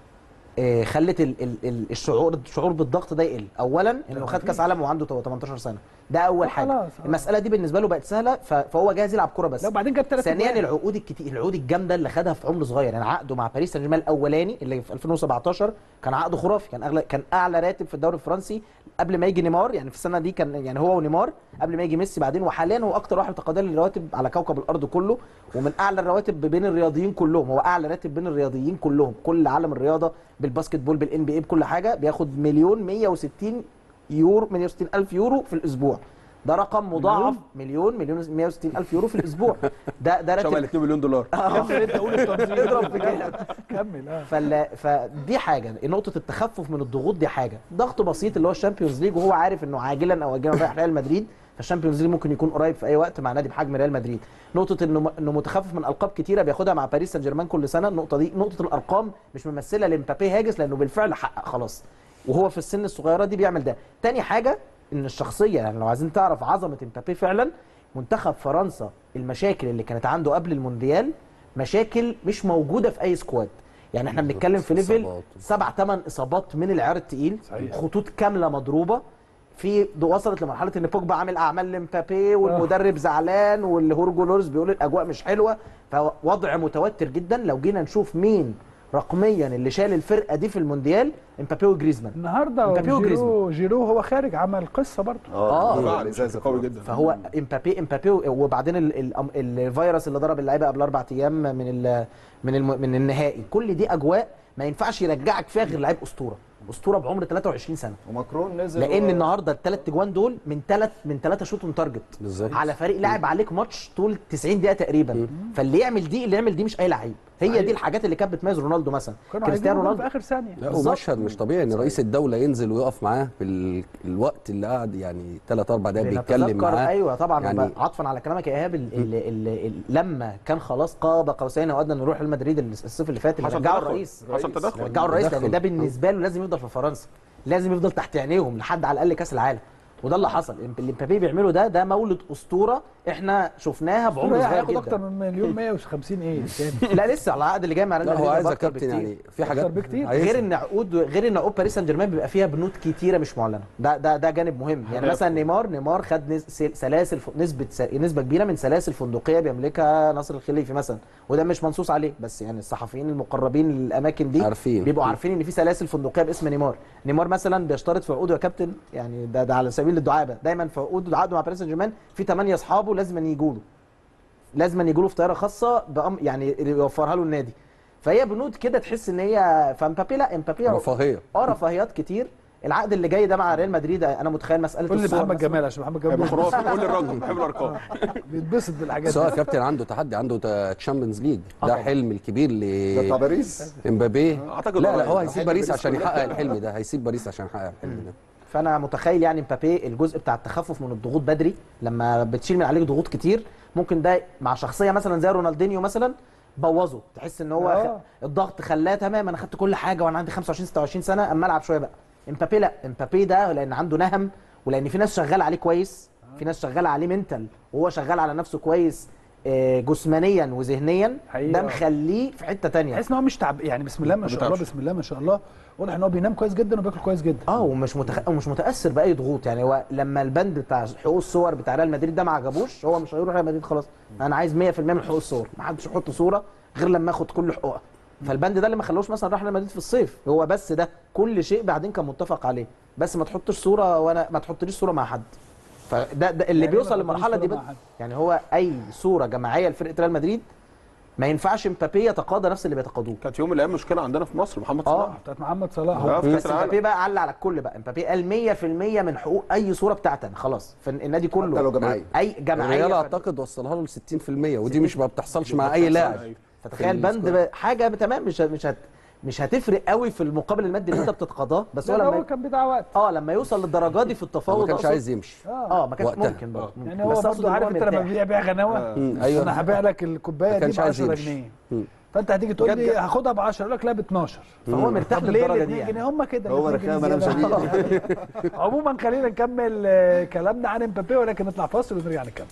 آه، خلت ال- ال- ال- الشعور الشعور بالضغط ده يقل اولا انه خد كاس عالم وعنده 18 سنه ده اول آه، حاجه خلاص، آه. المساله دي بالنسبه له بقت سهله ف- فهو جاهز يلعب كوره بس لا وبعدين جاب ثلاث ثانيا العقود الكتير العقود الجامده اللي خدها في عمر صغير يعني عقده مع باريس سان جيرمان الاولاني اللي في 2017 كان عقده خرافي كان اغلى كان اعلى راتب في الدوري الفرنسي قبل ما يجي نيمار يعني في السنه دي كان يعني هو ونيمار قبل ما يجي ميسي بعدين وحاليا هو اكتر واحد تقاضى للرواتب على كوكب الارض كله ومن اعلى الرواتب بين الرياضيين كلهم هو اعلى راتب بين الرياضيين كلهم كل عالم الرياضه بالباسكت بول بالان بي اي بكل حاجه بياخد مليون 160 يورو 160 الف يورو في الاسبوع ده رقم مضاعف مليون مليون 160 الف يورو في الاسبوع ده ده شبه ال راتب 2 مليون دولار كمل انت قول التنظيم اضرب في كده كمل اه فال... فدي حاجه نقطه التخفف من الضغوط دي حاجه ضغط بسيط اللي هو الشامبيونز ليج وهو عارف انه عاجلا او اجلا رايح ريال مدريد فالشامبيونز ليج ممكن يكون قريب في اي وقت مع نادي بحجم ريال مدريد نقطه انه انه متخفف من القاب كتيره بياخدها مع باريس سان جيرمان كل سنه النقطه دي نقطه الارقام مش ممثله لمبابي هاجس لانه بالفعل حقق خلاص وهو في السن الصغيره دي بيعمل ده تاني حاجه ان الشخصيه يعني لو عايزين تعرف عظمه مبابي فعلا منتخب فرنسا المشاكل اللي كانت عنده قبل المونديال مشاكل مش موجوده في اي سكواد يعني احنا بنتكلم في ليفل إصابات. سبع ثمان اصابات من العيار التقيل صحيح. خطوط كامله مضروبه في دو- وصلت لمرحله ان بوجبا عامل اعمال لمبابي والمدرب زعلان والهورجو لورز بيقول الاجواء مش حلوه فوضع متوتر جدا لو جينا نشوف مين رقميا اللي شال الفرقه دي في المونديال امبابي وجريزمان النهارده مبابي جيرو جيرو هو خارج عمل قصه برضه آه. فعلا بشكل قوي جدا فهو امبابي امبابي وبعدين ال- ال- الفيروس اللي ضرب اللعيبه قبل اربع ايام من ال من الم من النهائي كل دي اجواء ما ينفعش يرجعك فيها غير لعيب اسطوره اسطوره بعمر 23 سنه وماكرون نزل لان و- النهارده الثلاث اجوان دول من ثلاث من ثلاثه شوت اون تارجت بالظبط. على فريق لاعب عليك ماتش طول 90 دقيقه تقريبا فاللي يعمل دي اللي يعمل دي مش اي لعيب هي دي الحاجات اللي كانت بتميز رونالدو مثلا كانوا كريستيانو عايزين جول رونالدو في اخر ثانيه لا بالظبط. ومشهد مش طبيعي ان رئيس الدوله ينزل ويقف معاه في ال- الوقت اللي قعد يعني ثلاث اربع دقايق بيتكلم بنتذكر معاه ايوه طبعا يعني يعني عطفا على كلامك يا ايهاب ال- ال- ال- ال- لما كان خلاص قاب قوسين او ادنى انه يروح ريال مدريد الصيف اللي فات اللي حصل رجعوا تدخل. الرئيس حصل تدخل. رجعوا الرئيس تدخل. لان ده بالنسبه له لازم يفضل في فرنسا لازم يفضل تحت عينيهم لحد على الاقل كاس العالم وده اللي حصل اللي مبابي بيعمله ده ده مولد اسطوره احنا شفناها بعمر هو صغير هياخد اكتر جدا من مليون 150 ايه تاني لا لسه على العقد اللي جاي مع ريال لا مدريد هو ده عايز يا أكتر كابتن بكتير. يعني في حاجات أكتر بكتير. عايز- غير ان عقود غير ان عقود باريس سان جيرمان بيبقى فيها بنود كتيره مش معلنه ده ده ده جانب مهم يعني مثلا نيمار نيمار خد نس- سل- سلاسل ف- نسبه س- نسبه كبيره من سلاسل فندقيه بيملكها ناصر الخليفي مثلا وده مش منصوص عليه بس يعني الصحفيين المقربين للاماكن دي عارفين. بيبقوا عارفين ان في سلاسل فندقيه باسم نيمار نيمار مثلا بيشترط في عقوده يا كابتن يعني ده, ده على سبيل الدعابه دايما في عقوده عقده مع باريس سان جيرمان في 8 اصحابه لازم يجوا له لازم يجوا له في طياره خاصه بأم يعني يوفرها له النادي فهي بنود كده تحس ان هي فامبابي لا امبابي رفاهيه اه رفاهيات كتير العقد اللي جاي ده مع ريال مدريد انا متخيل مساله قول لي الصور محمد مثلاً. جمال عشان محمد هيبقى جمال خرافي قول لي الرقم بحب الارقام بيتبسط بالحاجات سواء دي كابتن عنده تحدي عنده تشامبيونز ليج آه ده طبعا. حلم الكبير ده بتاع ل باريس امبابي أعتقد لا آه، لا هو يعني هيسيب حلم باريس باريس عشان كلها. يحقق الحلم ده هيسيب باريس عشان يحقق الحلم ده فانا متخيل يعني مبابي الجزء بتاع التخفف من الضغوط بدري لما بتشيل من عليك ضغوط كتير ممكن ده مع شخصيه مثلا زي رونالدينيو مثلا بوظه تحس ان هو آه. خ... الضغط خلاه تمام انا خدت كل حاجه وانا عندي 25 26 سنه اما العب شويه بقى امبابي لا امبابي ده لان عنده نهم ولان في ناس شغاله عليه كويس في ناس شغاله عليه منتال وهو شغال على نفسه كويس آه، جسمانيا وذهنيا حقيقة. ده مخليه في حته تانية تحس ان هو مش تعب يعني بسم الله ما شاء الله بيتعبش. بسم الله ما شاء الله واضح ان هو بينام كويس جدا وبياكل كويس جدا اه ومش متخ... ومش متاثر باي ضغوط يعني هو لما البند بتاع حقوق الصور بتاع ريال مدريد ده ما عجبوش هو مش هيروح ريال مدريد خلاص انا عايز 100% من حقوق الصور ما حدش يحط صوره غير لما اخد كل حقوقها فالبند ده اللي ما خلوش مثلا راح ريال مدريد في الصيف هو بس ده كل شيء بعدين كان متفق عليه بس ما تحطش صوره وانا ما تحطليش صوره مع حد فده ده اللي يعني ما بيوصل تحطليش للمرحله دي صورة بد... مع حد. يعني هو اي صوره جماعيه لفرقه ريال مدريد ما ينفعش مبابي يتقاضى نفس اللي بيتقاضوه كانت يوم من الايام مشكله عندنا في مصر محمد آه. صلاح بتاعت محمد صلاح آه، هو في كاس بس مبابي العالم بقى علق على الكل بقى مبابي قال 100% من حقوق اي صوره بتاعتي أنا، خلاص فالنادي كله حتى لو جماعيه اي جماعيه الريال فرد. اعتقد وصلها له ل 60% ودي مش ما بتحصلش مع اي لاعب فتخيل في بند السكواد. بقى- حاجه تمام مش مش هت مش هتفرق قوي في المقابل المادي اللي انت بتتقاضاه بس هو لا، ده هو لما كان بتاع وقت اه لما يوصل للدرجه دي في هو التفاوض ما كانش أقصد- عايز يمشي اه ما كانش وقتها. ممكن برضه آه. يعني ممكن. هو بس أقصد برضه إن عارف انت لما مرتاح. بيبيع بيع غناوه مم، انا ايوه هبيع لك الكوبايه ما دي ب كانش عايز 10 يمشي. جنيه مم. فانت هتيجي تقول لي جد- هاخدها ب 10 اقول لك لا ب 12 فهو مرتاح طب ليه ال للدرجه دي 2 جنيه يعني هم كده هو ال 2 رخامة، جنيه أنا مش زيادة. عموما خلينا نكمل آه، كلامنا عن امبابي ولكن نطلع فاصل ونرجع نكمل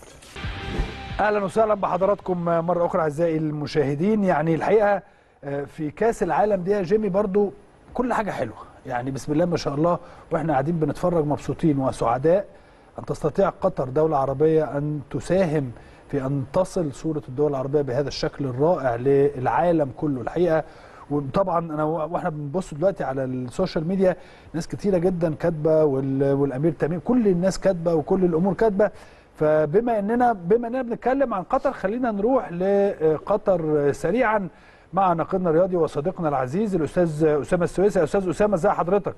اهلا وسهلا بحضراتكم مره اخرى اعزائي المشاهدين يعني الحقيقه آه، في كاس العالم دي يا جيمي برضو كل حاجه حلوه يعني بسم الله ما شاء الله واحنا قاعدين بنتفرج مبسوطين وسعداء ان تستطيع قطر دوله عربيه ان تساهم في ان تصل صوره الدول العربيه بهذا الشكل الرائع للعالم كله الحقيقه وطبعا انا واحنا بنبص دلوقتي على السوشيال ميديا ناس كتيره جدا كاتبه وال- والامير تميم كل الناس كاتبه وكل الامور كاتبه فبما اننا بما اننا بنتكلم عن قطر خلينا نروح لقطر سريعا مع ناقدنا الرياضي وصديقنا العزيز الاستاذ اسامه السويسي يا استاذ اسامه ازي حضرتك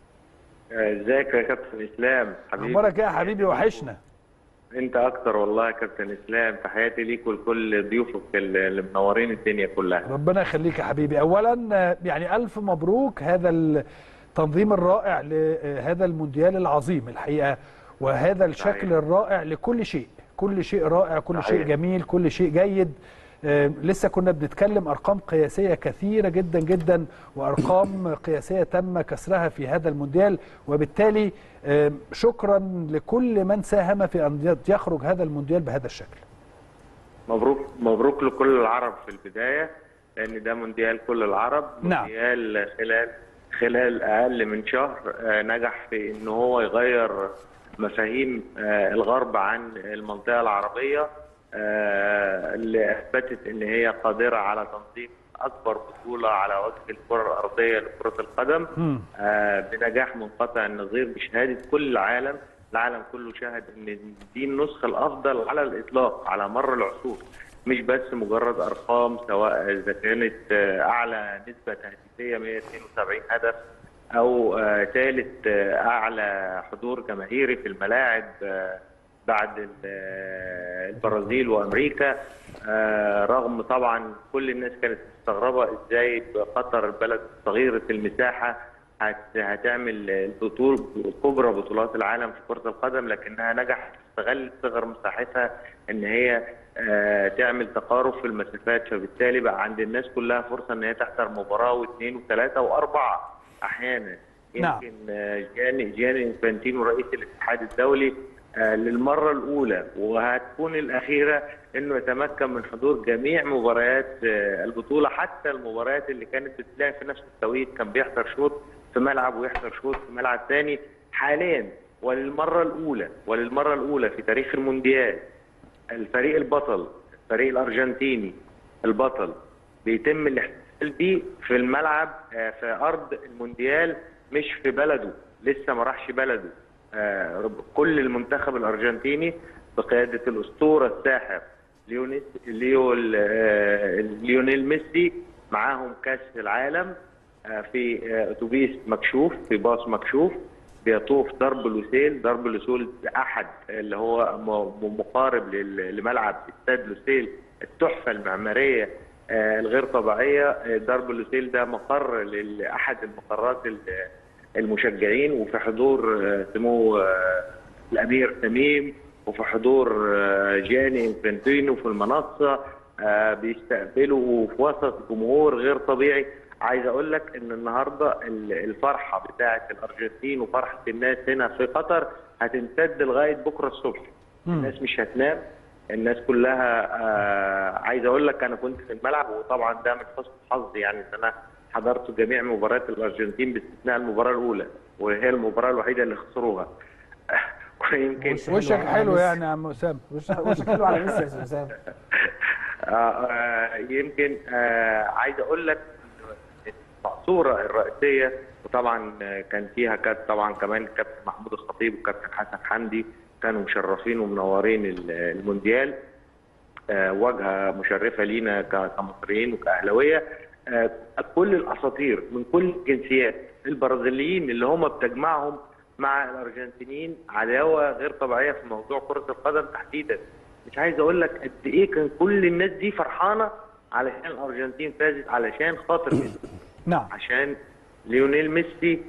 ازيك يا كابتن اسلام حبيبي اخبارك ايه يا حبيبي وحشنا انت اكتر والله يا كابتن اسلام تحياتي ليك ولكل ضيوفك اللي منورين الدنيا كلها ربنا يخليك يا حبيبي اولا آه، يعني الف مبروك هذا التنظيم الرائع لهذا المونديال العظيم الحقيقه وهذا الشكل صحيح. الرائع لكل شيء كل شيء رائع كل صحيح. شيء جميل كل شيء جيد آه، لسه كنا بنتكلم ارقام قياسيه كثيره جدا جدا وارقام قياسيه تم كسرها في هذا المونديال وبالتالي آه، شكرا لكل من ساهم في ان يخرج هذا المونديال بهذا الشكل مبروك مبروك لكل العرب في البدايه لان ده مونديال كل العرب نعم. مونديال خلال خلال اقل من شهر آه، نجح في ان هو يغير مفاهيم آه، الغرب عن المنطقه العربيه آه، اللي اثبتت ان هي قادره على تنظيم اكبر بطوله على وجه الكره الارضيه لكره القدم مم. آه، بنجاح منقطع النظير بشهاده كل العالم العالم كله شهد ان دي النسخه الافضل على الاطلاق على مر العصور مش بس مجرد ارقام سواء اذا كانت آه، اعلى نسبه تهديفيه 172 هدف او ثالث اعلى حضور جماهيري في الملاعب آه، بعد ال- آه، البرازيل وامريكا آه، رغم طبعا كل الناس كانت مستغربه ازاي قطر البلد صغيره المساحه هت- هتعمل البطول كبرى بطولات العالم في كره القدم لكنها نجحت تستغل صغر مساحتها ان هي آه، تعمل تقارب في المسافات فبالتالي بقى عند الناس كلها فرصه ان هي تحضر مباراه واثنين وثلاثه واربعه احيانا نعم. يمكن آه، جياني جياني انفانتينو رئيس الاتحاد الدولي آه، للمره الاولى وهتكون الاخيره انه يتمكن من حضور جميع مباريات آه، البطوله حتى المباريات اللي كانت بتتلعب في نفس التوقيت كان بيحضر شوط في ملعب ويحضر شوط في ملعب ثاني حاليا وللمره الاولى وللمره الاولى في تاريخ المونديال الفريق البطل الفريق الارجنتيني البطل بيتم الاحتفال بيه في الملعب آه، في ارض المونديال مش في بلده لسه ما راحش بلده آه، رب- كل المنتخب الارجنتيني بقياده الاسطوره الساحر ليونيل ليول آه، ليونيل ميسي معاهم كاس العالم آه، في آه، اتوبيس مكشوف في باص مكشوف بيطوف ضرب لوسيل ضرب لوسيل احد اللي هو م- م- مقارب لل- لملعب استاد لوسيل التحفه المعماريه آه، الغير طبيعيه آه، ضرب لوسيل ده مقر لاحد المقرات ال- المشجعين وفي حضور آه، سمو آه، الامير تميم وفي حضور آه، جاني انفانتينو في المنصه آه، بيستقبلوا في وسط جمهور غير طبيعي عايز اقول لك ان النهارده ال- الفرحه بتاعه الارجنتين وفرحه الناس هنا في قطر هتمتد لغايه بكره الصبح الناس مش هتنام الناس كلها آه عايز اقول لك انا كنت في الملعب وطبعا ده من حسن حظي يعني ان انا حضرت جميع مباريات الارجنتين باستثناء المباراه الاولى وهي المباراه الوحيده اللي خسروها ويمكن وشك حلو يعني يا عم اسامه وشك حلو على ميسي يا استاذ اسامه آه، آه، يمكن آه، عايز اقول لك إن المقصوره الرئيسيه وطبعا آه، كان فيها كانت طبعا كمان الكابتن محمود الخطيب والكابتن حسن حمدي كانوا مشرفين ومنورين ال- المونديال آه، واجهه مشرفه لينا ك- كمصريين وكاهلاويه آه، كل الاساطير من كل الجنسيات البرازيليين اللي هم بتجمعهم مع الارجنتينيين عداوه غير طبيعيه في موضوع كره القدم تحديدا مش عايز اقول لك قد ايه كان كل الناس دي فرحانه علشان الارجنتين فازت علشان خاطر ميسي نعم عشان ليونيل ميسي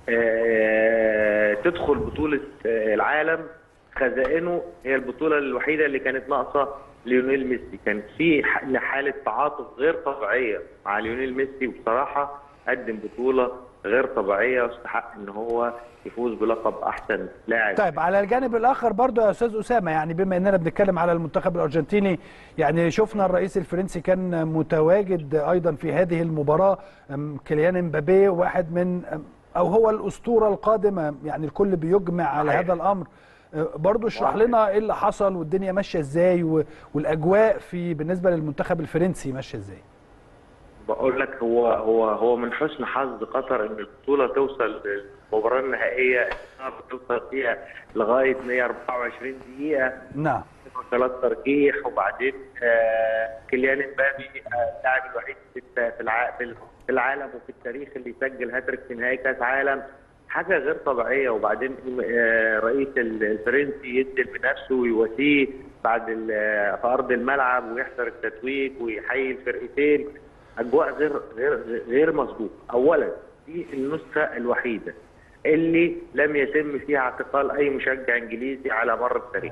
آه، تدخل بطولة آه، العالم خزائنه هي البطولة الوحيدة اللي كانت ناقصة ليونيل ميسي كان في ح- حالة تعاطف غير طبيعية مع ليونيل ميسي وبصراحة قدم بطولة غير طبيعيه واستحق ان هو يفوز بلقب احسن لاعب طيب على الجانب الاخر برضو يا استاذ اسامه يعني بما اننا بنتكلم على المنتخب الارجنتيني يعني شفنا الرئيس الفرنسي كان متواجد ايضا في هذه المباراه أم، كيليان امبابي واحد من أم، او هو الاسطوره القادمه يعني الكل بيجمع على صحيح. هذا الامر أه، برضو اشرح لنا ايه اللي حصل والدنيا ماشيه ازاي و- والاجواء في بالنسبه للمنتخب الفرنسي ماشيه ازاي بقول لك هو هو هو من حسن حظ قطر ان البطوله توصل للمباراه النهائيه توصل فيها لغايه 124 دقيقه نعم ثلاث ترجيح وبعدين آه كيليان امبابي آه، اللاعب الوحيد في في الع- في في العالم وفي التاريخ اللي يسجل هاتريك في نهائي كاس عالم حاجه غير طبيعيه وبعدين آه رئيس ال- الفرنسي ينزل بنفسه ويواسيه بعد ال- آه، في ارض الملعب ويحضر التتويج ويحيي الفرقتين اجواء غير غير غير مسبوقه اولا دي النسخه الوحيده اللي لم يتم فيها اعتقال اي مشجع انجليزي على مر التاريخ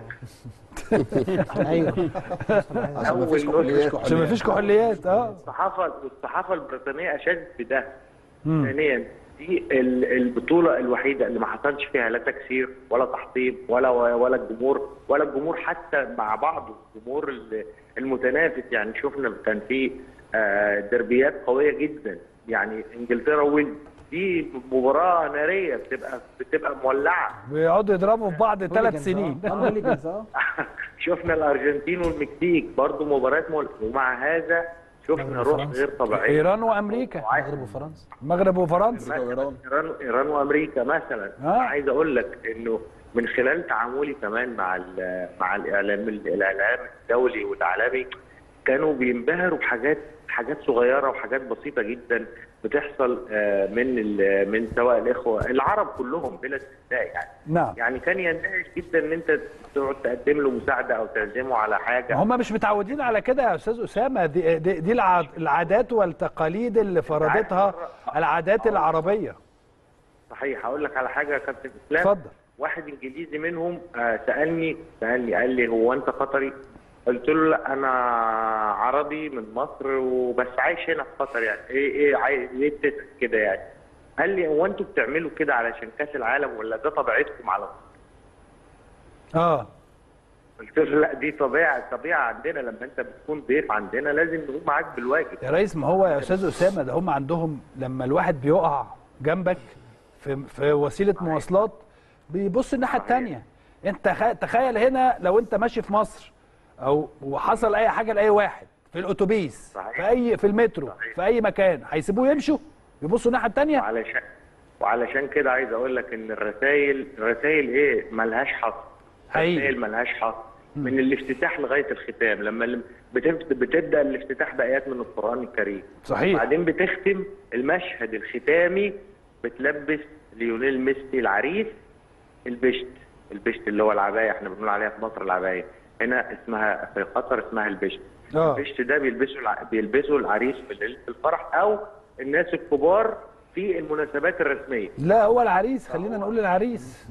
ايوه عشان ما فيش أول كحوليات عشان ما فيش كحوليات اه الصحافه والصحافه البريطانيه اشادت بده ثانيا دي ال- البطوله الوحيده اللي ما حصلش فيها لا تكسير ولا تحطيم ولا ولا الجمهور ولا الجمهور حتى مع بعض الجمهور ال- المتنافس يعني شفنا كان في آه، دربيات قويه جدا يعني انجلترا ويلز دي مباراه ناريه بتبقى بتبقى مولعه بيقعدوا يضربوا في بعض ثلاث سنين آه، هوليجانز، آه. شفنا الارجنتين والمكسيك برضو مباريات مول... ومع هذا شفنا روح وفرنسا. غير طبيعيه ايران وامريكا المغرب وفرنسا المغرب وفرنسا مثلا ايران ايران وامريكا مثلا آه. آه. عايز اقول لك انه من خلال تعاملي كمان مع ال- مع الاعلام الاعلام الدولي والعالمي كانوا بينبهروا بحاجات حاجات صغيره وحاجات بسيطه جدا بتحصل آه، من ال- من سواء الاخوه العرب كلهم بلا استثناء يعني نعم يعني كان يندهش جدا ان انت تقعد تقدم له مساعده او تعزمه على حاجه هم مش متعودين على كده يا استاذ اسامه دي, دي, دي الع- العادات والتقاليد اللي فرضتها العادات العربيه صحيح هقول لك على حاجه يا كابتن اسلام اتفضل واحد انجليزي منهم آه، سالني سالني قال لي هو انت قطري؟ قلت له لا انا عربي من مصر وبس عايش هنا في قطر يعني ايه ايه عايز ليه بتسال كده يعني؟ قال لي هو انتوا بتعملوا كده علشان كاس العالم ولا ده طبيعتكم على طول؟ اه قلت له لا دي طبيعه طبيعه عندنا لما انت بتكون ضيف عندنا لازم نقوم معاك بالواجب يا ريس ما هو يا استاذ اسامه ده هم عندهم لما الواحد بيقع جنبك في في وسيله مواصلات بيبص الناحيه الثانيه انت خ- تخيل هنا لو انت ماشي في مصر او وحصل اي حاجه لاي واحد في الاتوبيس صحيح. في اي في المترو صحيح. في اي مكان هيسيبوه يمشوا يبصوا الناحيه الثانيه وعلشان وعلشان كده عايز اقول لك ان الرسائل الرسائل ايه ملهاش حصر حقيقي. الرسائل ملهاش حصر من الافتتاح لغايه الختام لما ال- بتبت- بتبدا الافتتاح بايات من القران الكريم صحيح بعدين بتختم المشهد الختامي بتلبس ليونيل ميسي العريس البشت البشت اللي هو العبايه احنا بنقول عليها في مصر العبايه هنا اسمها في قطر اسمها البشت اه البشت ده بيلبسه الع... بيلبسه العريس في ليله الفرح او الناس الكبار في المناسبات الرسميه لا هو العريس خلينا نقول العريس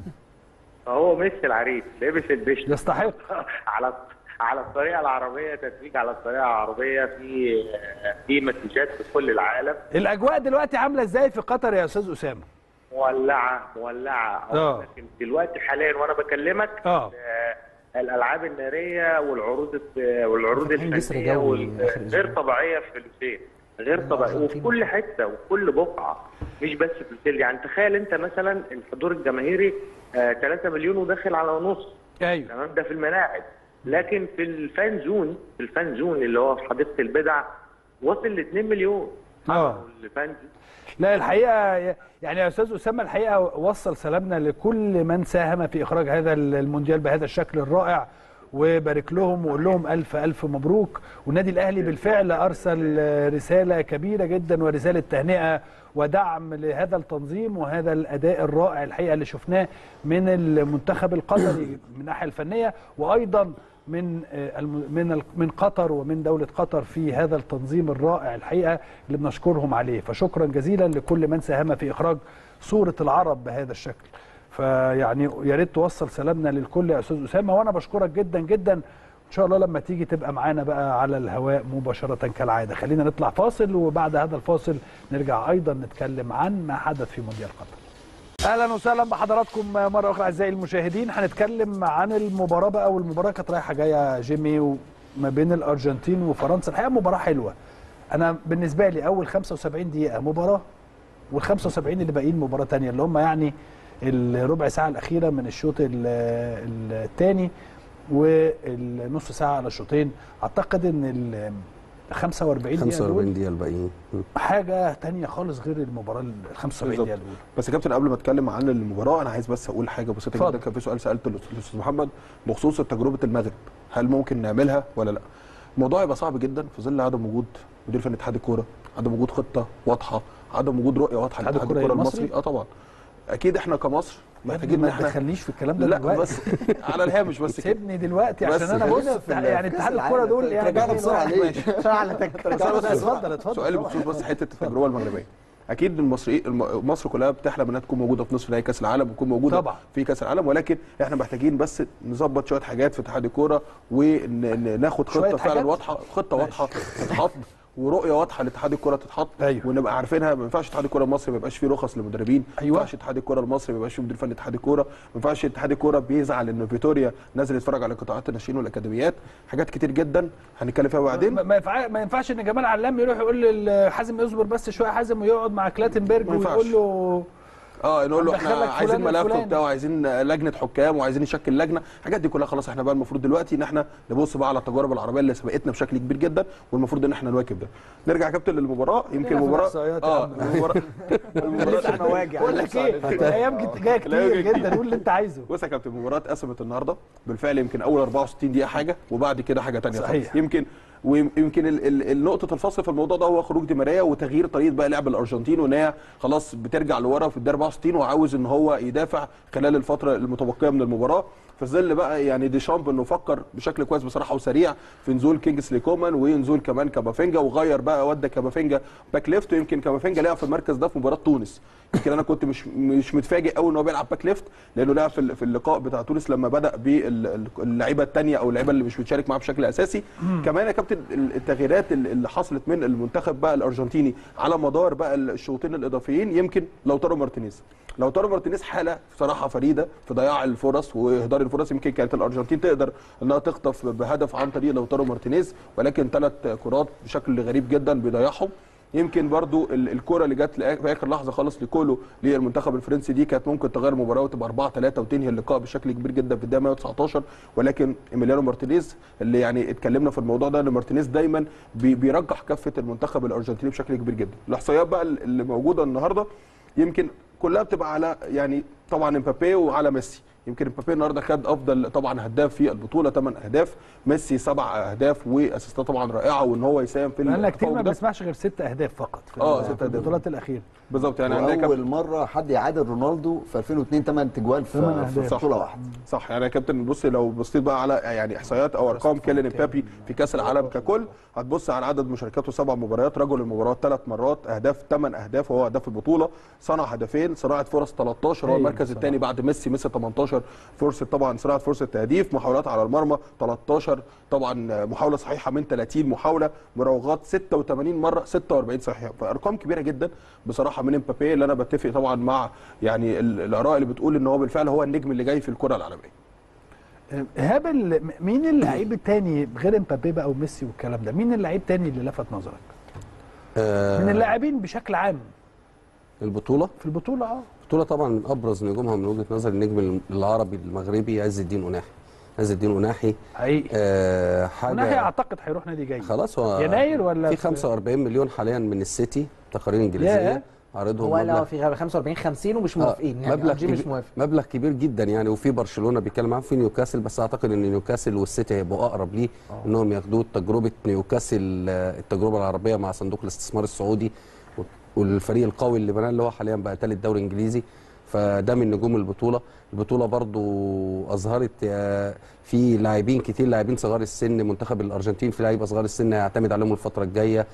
فهو ميسي العريس لابس البشت يستحق على على الطريقه العربيه تتويج على الطريقه العربيه في في مسجات في كل العالم الاجواء دلوقتي عامله ازاي في قطر يا استاذ اسامه مولعه مولعه آه. لكن دلوقتي حاليا وانا بكلمك اه آه، الالعاب الناريه والعروض الت- والعروض فاتحين جسر الفنيه جوي وال- آخر أسبوع. غير طبيعيه في فلسطين غير طبيعيه وفي كل حته وفي كل بقعه مش بس في فلسطين يعني تخيل انت مثلا الحضور الجماهيري آه 3 مليون وداخل على ونص ايوه تمام ده في الملاعب لكن في الفان زون في الفان زون اللي هو في حديقه البدع وصل ل 2 مليون اه الفان زون لا الحقيقه يعني يا استاذ اسامه الحقيقه وصل سلامنا لكل من ساهم في اخراج هذا المونديال بهذا الشكل الرائع وبارك لهم وقول لهم الف الف مبروك والنادي الاهلي بالفعل ارسل رساله كبيره جدا ورساله تهنئه ودعم لهذا التنظيم وهذا الاداء الرائع الحقيقه اللي شفناه من المنتخب القطري من الناحيه الفنيه وايضا من آه، الم- من ال- من قطر ومن دوله قطر في هذا التنظيم الرائع الحقيقه اللي بنشكرهم عليه فشكرا جزيلا لكل من ساهم في اخراج صوره العرب بهذا الشكل فيعني يا ريت توصل سلامنا للكل يا استاذ اسامه وانا بشكرك جدا جدا ان شاء الله لما تيجي تبقى معانا بقى على الهواء مباشره كالعاده خلينا نطلع فاصل وبعد هذا الفاصل نرجع ايضا نتكلم عن ما حدث في مونديال قطر اهلا وسهلا بحضراتكم مره اخرى اعزائي المشاهدين هنتكلم عن المباراه بقى والمباراه كانت رايحه جايه جيمي وما بين الارجنتين وفرنسا الحقيقه مباراه حلوه انا بالنسبه لي اول 75 دقيقه مباراه وال 75 اللي باقيين مباراه تانية اللي هم يعني الربع ساعه الاخيره من الشوط الثاني والنص ساعه على الشوطين اعتقد ان ال 45 دقيقه 45 دول دقيقه الباقيين حاجه تانية خالص غير المباراه ال 75 بالظبط. دقيقه الاولى بس يا كابتن قبل ما اتكلم عن المباراه انا عايز بس اقول حاجه بسيطه اتفضل. جدا كان في سؤال سالته للاستاذ محمد بخصوص تجربه المغرب هل ممكن نعملها ولا لا الموضوع هيبقى صعب جدا في ظل عدم وجود مدير فني اتحاد الكوره عدم وجود خطه واضحه عدم وجود رؤيه واضحه اتحاد لاتحاد الكرة الكوره المصري؟ المصري اه طبعا اكيد احنا كمصر محتاجين ان ما احنا تدخلنيش في الكلام ده لا دلوقتي بس على الهامش بس كده سيبني دلوقتي بس عشان انا خلينا بص في ال- يعني في اتحاد كأس الكوره العالم. دول يعني ترجعنا بسرعة ليه؟ عشان على تك بس أنا بس اتفضل اتفضل سؤالي بخصوص بس حته التجربه المغربيه اكيد المصري الم- مصر كلها بتحلم انها تكون موجوده في نصف نهائي كاس العالم وتكون موجوده طبعا. في كاس العالم ولكن احنا محتاجين بس نظبط شويه حاجات في اتحاد الكوره وناخد شوية خطه فعلا حاجات؟ واضحه خطه واضحه تتحط ورؤيه واضحه لاتحاد الكوره تتحط أيوه. ونبقى عارفينها ما ينفعش اتحاد الكوره المصري ما يبقاش فيه رخص للمدربين أيوه. ما ينفعش اتحاد الكوره المصري ما يبقاش فيه مدير فني اتحاد الكوره ما ينفعش اتحاد الكوره بيزعل ان فيتوريا نازل يتفرج على قطاعات الناشئين والاكاديميات حاجات كتير جدا هنتكلم فيها بعدين ما- ما ينفع ما ينفعش ان جمال علام يروح يقول لحازم اصبر بس شويه حازم ويقعد مع كلاتنبرج ما ينفعش. ويقول له اه نقول له احنا هندخلك عايزين فلان ملف الفلاني. وبتاع وعايزين لجنه حكام وعايزين نشكل لجنه الحاجات دي كلها خلاص احنا بقى المفروض دلوقتي ان احنا نبص بقى على التجارب العربيه اللي سبقتنا بشكل كبير جدا والمفروض ان احنا نواكب ده نرجع يا كابتن للمباراه يمكن في المباراه الإحصائيات يا اه عم. المباراه المباراه مواجع بقول لك ايه الايام جت- جايه كتير جدا قول اللي انت عايزه بص يا كابتن المباراه اتقسمت النهارده بالفعل يمكن اول 64 دقيقه حاجه وبعد كده حاجه ثانيه صحيح. يمكن ويمكن ال- ال- ال- نقطه الفصل في الموضوع ده هو خروج دي ماريا وتغيير طريقه بقى لعب الارجنتين وان هي خلاص بترجع لورا في الدقيقه 64 وعاوز ان هو يدافع خلال الفتره المتبقيه من المباراه في ظل بقى يعني ديشامب انه فكر بشكل كويس بصراحه وسريع في نزول كينجسلي كومان ونزول كمان كامافينجا وغير بقى ودى كامافينجا باك ليفت ويمكن كامافينجا لعب في المركز ده في مباراه تونس يمكن انا كنت مش مش متفاجئ قوي ان هو بيلعب باك ليفت لانه لعب في ال- في اللقاء بتاع تونس لما بدا باللعيبه الثانيه او اللعيبه اللي مش بتشارك معاه بشكل اساسي كمان يا كابتن ال- التغييرات ال- اللي حصلت من المنتخب بقى الارجنتيني على مدار بقى الشوطين الاضافيين يمكن لوتارو مارتينيز لوتارو مارتينيز حاله بصراحه فريده في ضياع الفرص واهدار الفرص يمكن كانت الارجنتين تقدر انها تخطف بهدف عن طريق لوتارو مارتينيز ولكن ثلاث كرات بشكل غريب جدا بيضيعهم يمكن برضو ال- الكره اللي جت لآ- في اخر لحظه خالص لكولو للمنتخب الفرنسي دي كانت ممكن تغير المباراه وتبقى 4 3 وتنهي اللقاء بشكل كبير جدا في الدقيقه 119 ولكن ايميليانو مارتينيز اللي يعني اتكلمنا في الموضوع ده ان مارتينيز دايما بي- بيرجح كفه المنتخب الارجنتيني بشكل كبير جدا الاحصائيات بقى اللي موجوده النهارده يمكن كلها بتبقى على يعني طبعا امبابي وعلى ميسي يمكن امبابي النهارده خد افضل طبعا هداف في البطوله 8 اهداف ميسي سبع اهداف واسيستات طبعا رائعه وان هو يساهم في بقالنا كتير التفوق ما ده. بنسمعش غير ست اهداف فقط في آه، ال- ست في أهداف. البطولات الاخيره بالظبط يعني عندنا كابتن واول مره حد يعادل رونالدو في 2002 8 تجوال ثمان في, في أهداف. بطوله واحده صح يعني يا كابتن بص لو بصيت بقى على يعني احصائيات او ارقام كيليان امبابي في كاس العالم ككل هتبص على عدد مشاركاته سبع مباريات رجل المباراه ثلاث مرات اهداف ثمان اهداف وهو هداف البطوله صنع هدفين صناعه فرص 13 هو أيوة المركز بصراحة. الثاني بعد ميسي ميسي 18 فرصه طبعا صناعه فرصه تهديف محاولات على المرمى 13 طبعا محاوله صحيحه من 30 محاوله مراوغات 86 مره 46 صحيحه فارقام كبيره جدا بصراحه من امبابي اللي انا بتفق طبعا مع يعني ال- الاراء اللي بتقول ان هو بالفعل هو النجم اللي جاي في الكره العالميه ايهاب ال- مين اللعيب التاني غير امبابي بقى وميسي والكلام ده مين اللعيب التاني اللي لفت نظرك آه، من اللاعبين بشكل عام البطوله في البطوله اه البطوله طبعا من ابرز نجومها من وجهه نظر النجم العربي المغربي عز الدين اناحي عز الدين اناحي حقيقي آه وناحية حاجه اعتقد هيروح نادي جاي خلاص هو يناير ولا في في- 45 مليون حاليا من السيتي تقارير ياه. انجليزيه عارضهم هو لا مبلغ في غالبا 45 50 ومش آه، موافقين يعني مبلغ RG مش كبير موافق مبلغ كبير جدا يعني وفي برشلونه بيتكلم معاه في نيوكاسل بس اعتقد ان نيوكاسل والسيتي هيبقوا اقرب ليه انهم ياخدوه تجربه نيوكاسل آه، التجربه العربيه مع صندوق الاستثمار السعودي والفريق القوي اللي بناه اللي هو حاليا بقى ثالث دوري انجليزي فده من نجوم البطوله البطوله برضو اظهرت آه، في لاعبين كتير لاعبين صغار السن منتخب الارجنتين في لعيبه صغار السن هيعتمد عليهم الفتره الجايه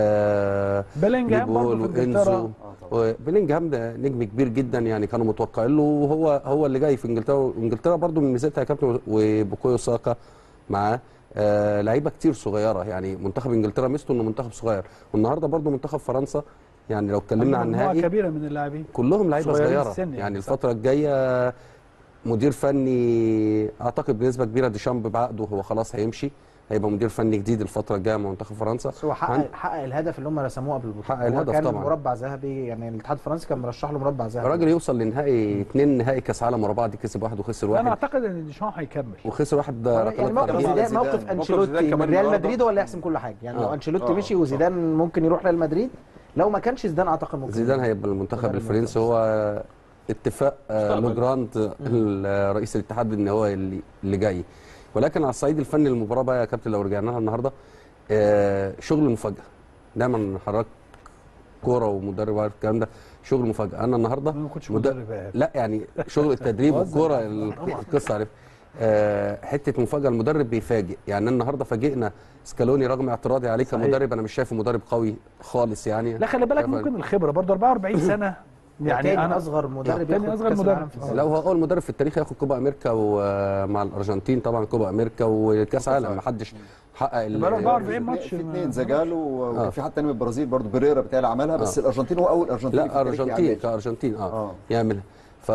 آه، بيلينجهام برضه نيبول في انجلترا وانزو وبيلينجهام ده نجم كبير جدا يعني كانوا متوقعين له وهو هو اللي جاي في انجلترا انجلترا برضو من ميزتها يا كابتن وبوكويو ساكا معاه آه لعيبه كتير صغيره يعني منتخب انجلترا ميزته انه منتخب صغير والنهارده برضو منتخب فرنسا يعني لو اتكلمنا عن مجموعة النهائي كبيره من اللاعبين كلهم لعيبه صغيرين صغيره السن يعني، يعني صح. الفتره الجايه مدير فني اعتقد بنسبه كبيره ديشامب بعقده هو خلاص هيمشي هيبقى مدير فني جديد الفتره الجايه مع منتخب فرنسا بس هو حقق حقق الهدف اللي هم رسموه قبل البطوله حقق هو الهدف كان طبعاً. مربع ذهبي يعني الاتحاد الفرنسي كان مرشح له مربع ذهبي الراجل يوصل لنهائي اثنين نهائي كاس عالم ورا بعض كسب واحد وخسر انا واحد اعتقد ان ديشان هيكمل وخسر واحد يعني ركلات موقف ترجيح. زيدان زيدان. موقف موقف انشيلوتي زيدان من كمان ريال النهاردة. مدريد هو اللي يحسم كل حاجه يعني لو آه. انشيلوتي آه. مشي وزيدان ممكن يروح ريال مدريد لو ما كانش زيدان اعتقد ممكن زيدان هيبقى المنتخب زيدان الفرنسي هو اتفاق آه، مستقبل. لوجراند ال- رئيس الاتحاد ان هو اللي اللي جاي ولكن على الصعيد الفني للمباراه بقى يا كابتن لو رجعنا لها النهارده آه، شغل مفاجاه دايما حضرتك كوره ومدرب وعارف الكلام ده شغل مفاجاه انا النهارده انا ما كنتش مد- مدرب يا إيهاب. لا يعني شغل التدريب بهزر. والكوره القصه عارف آه، حته مفاجاه المدرب بيفاجئ يعني النهارده فاجئنا سكالوني رغم اعتراضي عليه صحيح. كمدرب انا مش شايفه مدرب قوي خالص يعني لا خلي بالك شايف- ممكن الخبره برضه 44 سنه يعني يعني انا اصغر مدرب تاني ياخد أصغر كأس مدرب. العالم في آه. السنة. لا هو اول مدرب في التاريخ ياخد كوبا امريكا ومع الارجنتين طبعا كوبا امريكا وكاس عالم ما حدش حقق ال- يبقى له 44 ماتش في ما- اثنين زجالو وكان آه. في حد تاني من البرازيل برضه بريرا بتاعي عملها بس آه. الارجنتين هو اول ارجنتيني في لا التاريخ ارجنتين يعملها. كارجنتين اه, آه. يعملها ف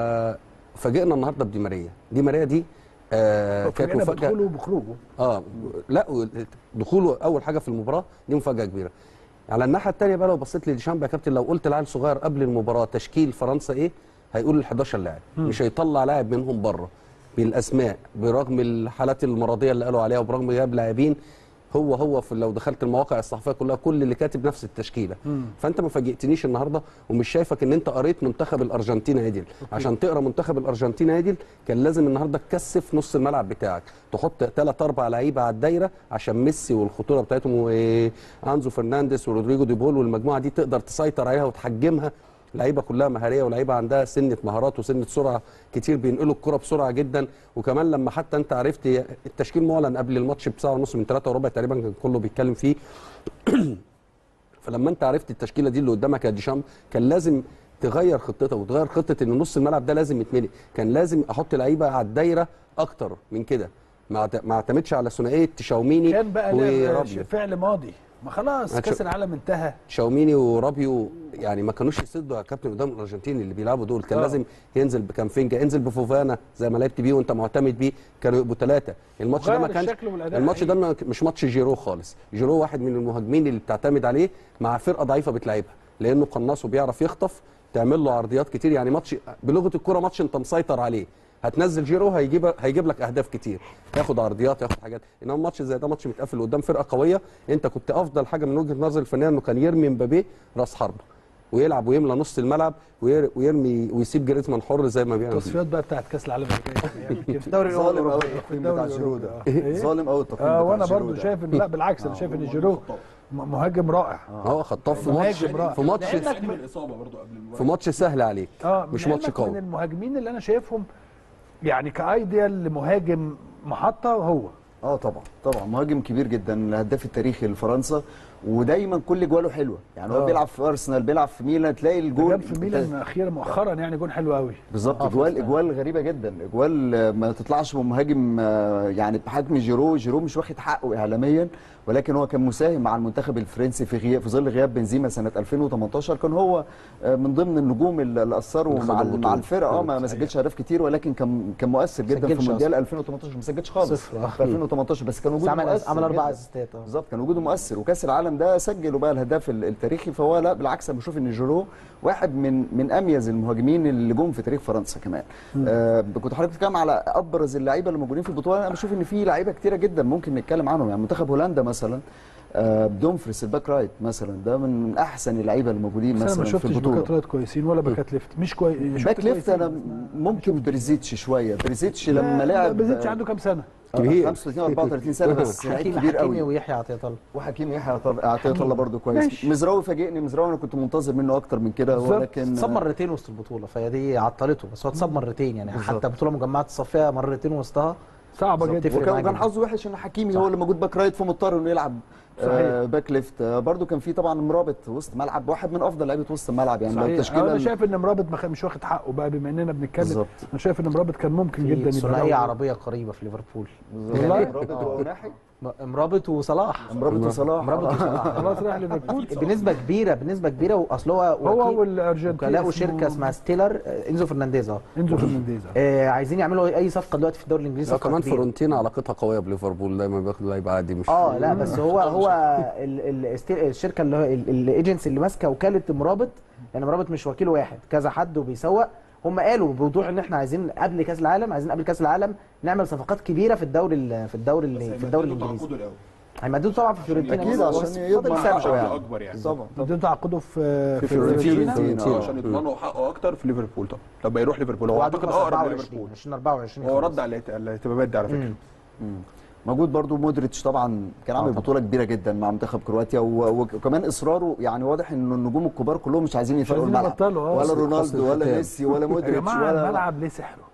فاجئنا النهارده بدي ماريا دي ماريا دي آه كانت فاجئنا مفاجاه بدخوله وبخروجه اه لا و- دخوله اول حاجه في المباراه دي مفاجاه كبيره على الناحيه الثانيه بقى لو بصيت لديشامب يا كابتن لو قلت لعيل صغير قبل المباراه تشكيل فرنسا ايه هيقول ال 11 لاعب مش هيطلع لاعب منهم بره بالاسماء برغم الحالات المرضيه اللي قالوا عليها وبرغم غياب لاعبين هو هو في لو دخلت المواقع الصحفيه كلها كل اللي كاتب نفس التشكيله فانت ما فاجئتنيش النهارده ومش شايفك ان انت قريت منتخب الارجنتين عدل عشان تقرا منتخب الارجنتين عدل كان لازم النهارده تكثف نص الملعب بتاعك تحط ثلاث اربع لعيبه على الدايره عشان ميسي والخطوره بتاعتهم وانزو فرنانديز ورودريجو دي بول والمجموعه دي تقدر تسيطر عليها وتحجمها لعيبه كلها مهاريه ولعيبه عندها سنه مهارات وسنه سرعه كتير بينقلوا الكره بسرعه جدا وكمان لما حتى انت عرفت التشكيل معلن قبل الماتش بساعه ونص من ثلاثة وربع تقريبا كان كله بيتكلم فيه فلما انت عرفت التشكيله دي اللي قدامك يا ديشام كان لازم تغير خطتك وتغير خطه ان نص الملعب ده لازم يتملي كان لازم احط لعيبه على الدايره اكتر من كده ما أعت- ما اعتمدش على ثنائيه تشاوميني كان بقى لعب ورابيو فعل ماضي ما خلاص هتشوف- كاس العالم انتهى تشاوميني ورابيو يعني ما كانوش يسدوا يا كابتن قدام الارجنتين اللي بيلعبوا دول كان آه. لازم ينزل بكامفينجا انزل بفوفانا زي ما لعبت بيه وانت معتمد بيه كانوا يبقوا ثلاثه الماتش ده غير ما كانش الشكل والأداء الماتش ده حقيقي. ما- مش ماتش جيرو خالص جيرو واحد من المهاجمين اللي بتعتمد عليه مع فرقه ضعيفه بتلعبها لانه قناص وبيعرف يخطف تعمل له عرضيات كتير يعني ماتش بلغه الكوره ماتش انت مسيطر عليه هتنزل جيرو هيجيب هيجيب لك اهداف كتير ياخد عرضيات ياخد حاجات انما ماتش زي ده ماتش متقفل قدام فرقه قويه انت كنت افضل حاجه من وجهه نظر الفنيه انه كان يرمي مبابي راس حربه ويلعب ويملى نص الملعب وير- ويرمي ويسيب جريزمان حر زي ما بيعمل التصفيات بقى بتاعت كاس العالم اللي جاي بيعمل كده. الدوري الأول ظالم قوي الأوروبي. التقييم الدوري بتاع جيرو الأوروبي. ده آه. إيه؟ ظالم قوي التقييم اه بتاع وانا جيرو برضو ده. شايف ان لا بالعكس انا شايف ان جيرو م- مهاجم رائع اه خطاف في ماتش مهاجم رائع. في ماتش لأنك من الاصابه برضو قبل المباراه في ماتش سهل عليك اه مش لأنك ماتش من قوي المهاجمين اللي انا شايفهم يعني كايديال لمهاجم محطه هو اه طبعا طبعا مهاجم كبير جدا الهداف التاريخي لفرنسا ودايما كل جواله حلوه يعني هو آه. بيلعب في ارسنال بيلعب في ميلان تلاقي الجول جاب في ميلان اخيرا مؤخرا يعني جون حلو قوي بالظبط آه، اجوال في اجوال غريبه جدا اجوال آه، ما تطلعش من مهاجم آه، يعني بحجم جيرو جيرو مش واخد حقه اعلاميا ولكن هو كان مساهم مع المنتخب الفرنسي في غياب في ظل غياب بنزيما سنه 2018 كان هو آه، من ضمن النجوم اللي اللي اثروا اللي مع خدوا ال- مع البطولة. الفرقه اه ما ما سجلش اهداف كتير ولكن كان كان مؤثر جدا سجلش في مونديال 2018 ما سجلش خالص صفر، آه. في 2018 بس كان بس وجوده عمل مؤثر عمل اربع جداً. اسيستات اه بالظبط كان وجوده مؤثر وكاس العالم ده سجل بقى الهداف ال- التاريخي فهو لا بالعكس انا بشوف ان جيرو واحد من من اميز المهاجمين اللي جم في تاريخ فرنسا كمان آه كنت حضرتك بتتكلم على ابرز اللعيبه اللي موجودين في البطوله انا بشوف ان في لعيبه كتيره جدا ممكن نتكلم عنهم يعني منتخب هولندا مثلا آه دومفريس الباك رايت مثلا ده من احسن اللعيبه اللي موجودين بس انا ما مثلا في شفتش البطوله باكات رايت كويسين ولا باكات ليفت مش كويس باك ليفت انا ممكن بريزيتش شويه بريزيتش لما لا لعب بزيتش عنده كام سنه آه، كبير. 35 34 سنه بس لعيب حكيم كبير حكيمي قوي ويحيى عطيه الله وحكيم يحيى طب- عطيه الله برضه كويس ماشي. مزراوي فاجئني مزراوي انا كنت منتظر منه اكتر من كده بالظبط. ولكن اتصاب مرتين وسط البطوله فهي دي عطلته بس هو اتصاب مرتين يعني بالظبط. حتى بطوله مجمعه الصفيه مرتين وسطها صعبه بالظبط. جدا تفرق وكان معاه وكان جدا. حظه وحش ان حكيمي صح. هو اللي موجود باك رايت فمضطر انه يلعب آه باك ليفت آه برضو كان في طبعا مرابط وسط ملعب واحد من افضل لعيبه وسط الملعب يعني لو صحيح التشكيله انا شايف ان مرابط ما خ- مش واخد حقه بقى بما اننا بنتكلم بالظبط. انا شايف ان مرابط كان ممكن جدا في يبقى ثنائيه له- عربيه قريبه في ليفربول والله؟ مرابط وناحي م- مرابط وصلاح مرابط وصلاح مرابط وصلاح خلاص راح ليفربول بنسبه كبيره بنسبه كبيره واصل هو هو وكيل- والارجنتين وكلاء اسمه شركه اسمها ستيلر آه، انزو فرنانديز اه انزو فرنانديز آه، عايزين يعملوا اي صفقه دلوقتي في الدوري الانجليزي لا صفقة كمان كبيرة. فورنتينا علاقتها قويه بليفربول دايما بياخد لعيبه عادي مش اه لا بس هو هو ال- ال- الستي- الشركه اللي هو ال- الايجنسي اللي ماسكه وكاله مرابط يعني مرابط مش وكيل واحد كذا حد وبيسوق هم قالوا بوضوح ان احنا عايزين قبل كاس العالم عايزين قبل كاس العالم نعمل صفقات كبيره في الدوري ال- في الدوري ال- في الدوري الانجليزي هيمددوا طبعا في فيورنتينا اكيد بس هو عشان فاضل يضمن سنة. حقه يعني اكبر يعني طبعا اديتوا تعاقدوا في في فيورنتينا. فيورنتينا آه، عشان يضمنوا حقه اكتر في ليفربول طبعا لما يروح ليفربول هو هو اعتقد عندكم اقرب 24 لليفربول 2024 هو خلاص. رد على الاهتمامات دي على فكره مم. موجود برضو مودريتش طبعا كان عامل طبعا. بطوله كبيره جدا مع منتخب كرواتيا و- وكمان اصراره يعني واضح ان النجوم الكبار كلهم مش عايزين يفرقوا عايزين الملعب يبطلوا، آه. ولا أصل رونالدو ولا الختام. ميسي ولا يا مودريتش جماعه ولا الملعب ليه سحره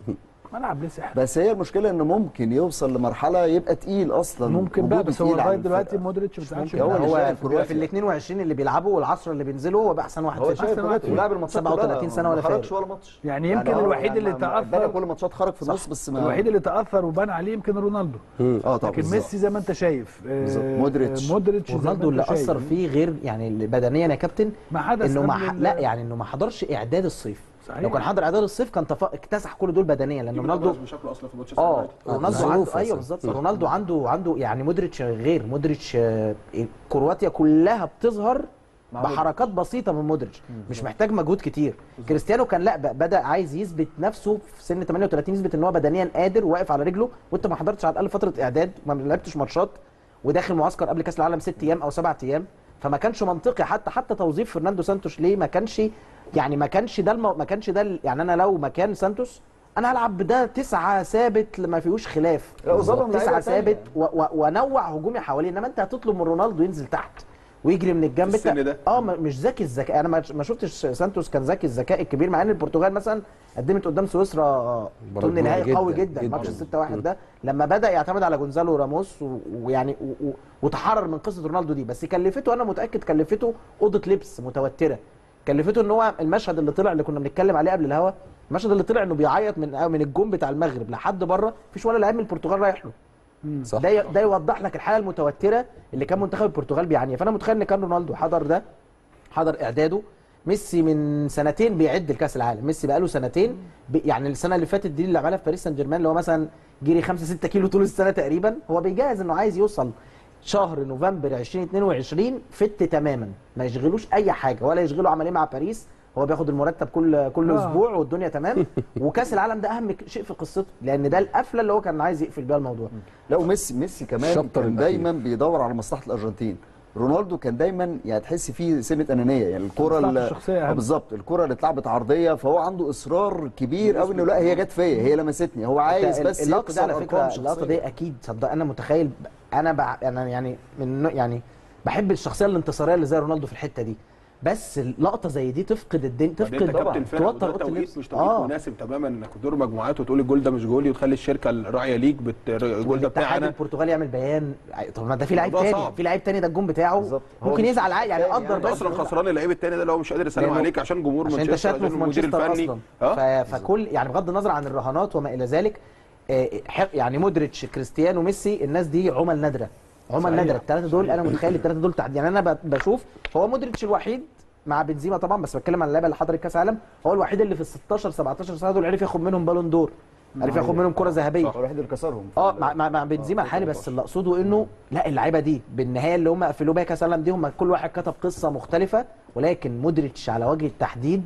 ملعب ليه سحر بس هي المشكله انه ممكن يوصل لمرحله يبقى تقيل اصلا ممكن بقى وجوده بس هو تقيل على لغايه دلوقتي الفرقة. مودريتش ما بيزعلش ممكن. هو منها. اللي هو شايف في كرواتيا. ال 22 اللي بيلعبوا والعشرة اللي بينزلوا هو بقى احسن واحد هو فيهم. شايف أحسن واحد دلوقتي ولعب الماتشات 37 سنة ولا ما خرجش فارق. ولا ماتش يعني يمكن هو الوحيد اللي ما- ما- بنى تاثر كل الماتشات خرج في النص بس ما الوحيد اللي تاثر وبان عليه يمكن رونالدو اه طبعا لكن بالظبط. ميسي زي ما انت شايف آه، بالظبط. مودريتش. مودريتش زي ما رونالدو اللي انت شايف. اثر فيه غير يعني بدنيا يا كابتن ما حدث انه ما قبل ح... ال- لا يعني انه ما حضرش اعداد الصيف صحيح. لو كان حضر اعداد الصيف كان تف... اكتسح كل دول بدنيا لان رونالدو بشكله اصلا في ماتش اه رونالدو الظروف عنده أصلاً. ايوه بالظبط رونالدو عنده عنده يعني مودريتش غير مودريتش آه، كرواتيا كلها بتظهر بحركات بسيطه من مودريتش مش محتاج مجهود كتير كريستيانو كان لا ب- بدا عايز يثبت نفسه في سن 38 يثبت ان هو بدنيا قادر واقف على رجله وانت ما حضرتش على الاقل فتره اعداد ما لعبتش ماتشات وداخل معسكر قبل كاس العالم ست ايام او سبعة ايام فما كانش منطقي حتى حتى توظيف فرناندو سانتوش ليه ما كانش يعني ما كانش ده المو... ما كانش ده ال- يعني انا لو مكان سانتوس انا هلعب بده تسعه ثابت ما فيهوش خلاف لا، وظلم تسعه لعيبة ثابت تانية. و... و... وانوع هجومي حواليه انما انت هتطلب من رونالدو ينزل تحت ويجري من الجنب في السن انت- ده. اه ما- مش ذكي الذكاء انا ما ما شفتش سانتوس كان ذكي الذكاء الكبير مع ان البرتغال مثلا قدمت قدام سويسرا مباراة ثمن نهائي جداً، قوي جدا جداً. ماتش 6 1 ده لما بدا يعتمد على جونزالو راموس و- ويعني و- و- وتحرر من قصه رونالدو دي بس كلفته انا متاكد كلفته اوضه لبس متوتره كلفته ان هو المشهد اللي طلع اللي كنا بنتكلم عليه قبل الهوا المشهد اللي طلع انه بيعيط من من الجون بتاع المغرب لحد بره مفيش ولا لاعب من البرتغال رايح له صح ده ي- ده يوضح لك الحاله المتوتره اللي كان منتخب البرتغال بيعانيها فانا متخيل ان كان رونالدو حضر ده حضر اعداده ميسي من سنتين بيعد لكاس العالم ميسي بقاله سنتين بي يعني السنه اللي فاتت دي اللي عملها في باريس سان جيرمان اللي هو مثلا جري 5 6 كيلو طول السنه تقريبا هو بيجهز انه عايز يوصل شهر نوفمبر 2022 فت تماما ما يشغلوش اي حاجه ولا يشغلوا عمليه مع باريس هو بياخد المرتب كل كل آه. اسبوع والدنيا تمام وكاس العالم ده اهم شيء في قصته لان ده القفله اللي هو كان عايز يقفل بيها الموضوع لا وميسي ميسي كمان الشابتر كان الأخير. دايما بيدور على مصلحه الارجنتين رونالدو كان دايما يعني تحس فيه سمه انانيه يعني الكره مصلحته اللي الشخصية أهم. آه بالظبط الكره اللي اتلعبت عرضيه فهو عنده اصرار كبير قوي انه لا هي جت فيا هي لمستني هو عايز ال- بس اللقطه دي يكسر على فكره ارقام اللقطه شخصيه دي اكيد صدق انا متخيل انا بع... انا يعني من نوع- يعني بحب الشخصيه الانتصاريه اللي زي رونالدو في الحته دي بس لقطه زي دي تفقد الدنيا بعدين انت تفقد كابتن فرقه توتر وده اوضه توقيت اللبس مش توقيت اه مناسب تماما انك دور مجموعات وتقول الجول ده مش جولي وتخلي الشركه الراعيه ليك بت... الجول ده والاتحاد بتاعنا البرتغالي يعمل بيان طب ما ده في لعيب الموضوع تاني صعب. في لعيب تاني ده الجون بتاعه بالظبط. هو ممكن مش يزعل عادي يعني يعني قدر انت بس اصلا خسران اللعيب التاني ده لو مش قادر يسلم لأنه- عليك عشان جمهور عشان انت مانشستر شاتمه عشان في المدير مانشستر الفني اصلا اه ف- فكل يعني بغض النظر عن الرهانات وما الى ذلك آه، ح- يعني مودريتش كريستيانو ميسي الناس دي عمل نادره عمل صحيح. نادره الثلاثه دول انا متخيل الثلاثه دول تحديدا يعني انا ب- بشوف هو مودريتش الوحيد مع بنزيما طبعا بس بتكلم عن اللعيبه اللي حضرت كاس عالم هو الوحيد اللي في ال 16 17 سنه دول عرف ياخد منهم بالون دور عرف ياخد منهم كره ذهبيه هو الوحيد اللي كسرهم اه مع مع, مع بنزيما الحالي بس اللي اقصده انه لا اللعيبه دي بالنهايه اللي هم قفلوا بيها كاس العالم دي هم كل واحد كتب قصه مختلفه ولكن مودريتش على وجه التحديد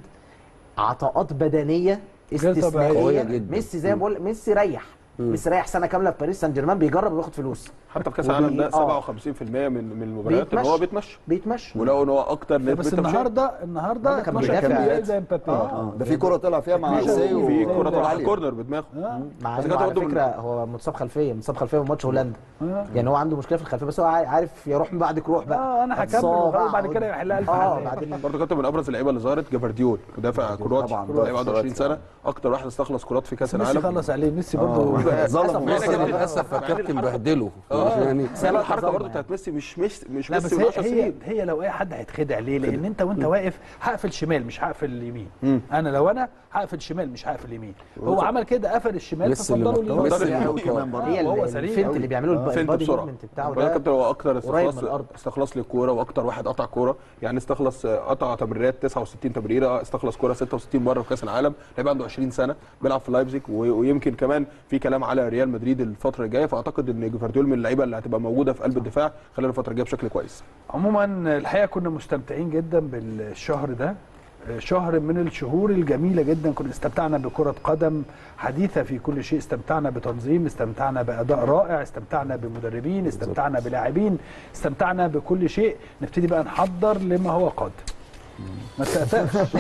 عطاءات بدنيه غير طبيعية. استثنائيه قوية جدا. ميسي زي ما بقول ميسي ريح ميسي ريح سنه كامله في باريس سان جيرمان بيجرب وياخد فلوس حتى في كاس العالم ده آه. 57% من من المباريات ان هو بيتمشى. بيتمشى بيتمشى ولو ان هو اكتر نسبه بس تمشية. النهارده النهارده النهاردة كان 12 بيدافع. دقيقة زي مبابي اه ده في كره طلع فيها مع اتناشر ارسي دقيقة. في و- كره طلعت عالية. كورنر بدماغه مع بس انه كانت على برضه من- فكره هو متصاب خلفيه متصاب خلفيه في ماتش هولندا آه. يعني هو عنده مشكله في الخلفيه بس هو عا- عارف يروح من بعدك روح بقى اه انا هكمل هتصاب، وبعد كده يحلها الف اه حل. بعدين برضه كابتن من ابرز اللعيبه اللي ظهرت جافارديول مدافع كرواتي طبعاً. لعيب عنده 20 كرواتي. سنه اكتر واحد استخلص كرات في كاس ميسي العالم خلص عليه ميسي برضه ظلم للأسف ميسي للاسف يا كابتن بهدله اه آه، يعني بس هي الحركه برضه بتاعت ميسي مش مش مش لا بس ميسي من هي 10 هي, سنين هي لو اي حد هيتخدع ليه لان انت وانت واقف هقفل شمال مش هقفل يمين مم. انا لو انا هقفل شمال مش هقفل يمين هو عمل كده قفل الشمال ميسي اللي ففضلوا مطلوب. اليمين ميسي اللي قوي مطلوب. كمان برضه هي هو ال- سريع الفنت أوي. اللي بيعملوا الب- فنت البادي بسرعه موفمنت بتاعه وده ده كابتن هو اكتر قريب من استخلاص الأرض. استخلص للكوره واكتر واحد قطع كوره يعني استخلص قطع تمريرات 69 تمريره استخلص كوره 66 مره في كاس العالم لعيب عنده 20 سنه بيلعب في لايبزيج و- ويمكن كمان في كلام على ريال مدريد الفتره الجايه فاعتقد ان جفارديول من اللعيبه اللي هتبقى موجوده في قلب الدفاع خلال الفتره الجايه بشكل كويس عموما الحقيقه كنا مستمتعين جدا بالشهر ده شهر من الشهور الجميلة جدا كنا استمتعنا بكرة قدم حديثة في كل شيء استمتعنا بتنظيم استمتعنا بأداء رائع استمتعنا بمدربين استمتعنا بلاعبين استمتعنا بكل شيء نبتدي بقى نحضر لما هو قادم ما تأتأش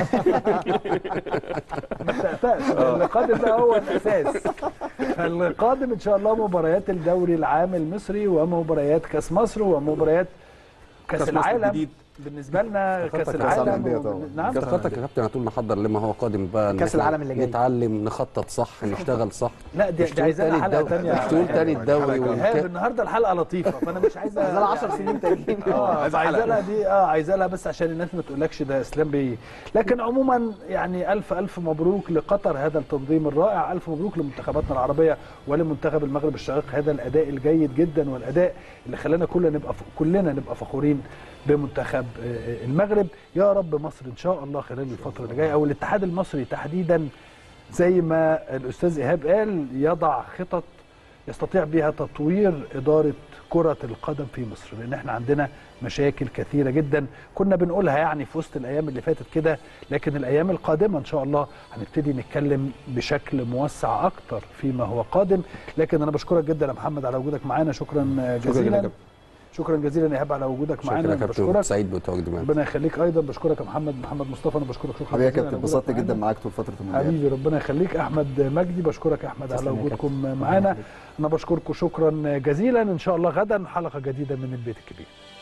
ما تأتأش اللي قادم ده هو الأساس اللي قادم إن شاء الله مباريات الدوري العام المصري ومباريات كأس مصر ومباريات كأس كأس مصر العالم الجديد. بالنسبة لنا كأس كأس العالم الأندية وبن- طبعاً. نعم افتكرتك يا كابتن هتقول نحضر لما هو قادم بقى إن كأس إحنا العالم اللي جاي. نتعلم نخطط صح نشتغل صح لا دي, مش دي تقول عايزة لها تاني حلقة الدوري- تانية مش تقول تاني الدوري ايهاب والكاس النهارده الحلقه لطيفه فانا مش عايزه عايزة لها 10 سنين تانيين اه عايزة عايزه حلقة. لها دي اه عايزه لها بس عشان الناس ما تقولكش ده اسلام بيه لكن عموما يعني الف الف مبروك لقطر هذا التنظيم الرائع الف مبروك لمنتخباتنا العربيه ولمنتخب المغرب الشقيق هذا الاداء الجيد جدا والاداء اللي خلانا كلنا نبقى كلنا نبقى فخورين بمنتخب آه، المغرب يا رب مصر ان شاء الله خلال الفتره اللي جايه او الاتحاد المصري تحديدا زي ما الاستاذ ايهاب قال يضع خطط يستطيع بها تطوير اداره كره القدم في مصر لان احنا عندنا مشاكل كثيره جدا كنا بنقولها يعني في وسط الايام اللي فاتت كده لكن الايام القادمه ان شاء الله هنبتدي نتكلم بشكل موسع اكتر فيما هو قادم لكن انا بشكرك جدا يا محمد على وجودك معانا شكرا شكرا جدا يا جزيلا كابتن. شكرا جزيلا يا ايهاب على وجودك شكرا معانا يا أنا كابتن بشكرك سعيد بتواجدي معاك ربنا يخليك ايضا بشكرك يا محمد محمد مصطفى انا بشكرك شكرا حبيبي يا جزيلا كابتن على وجودك اتبسطت جدا معانا. معاك طول فتره المونديال حبيبي ربنا يخليك احمد مجدي بشكرك يا احمد على تسلم يا وجودكم كابتن. معانا انا بشكركم شكرا جزيلا ان شاء الله غدا حلقه جديده من البيت الكبير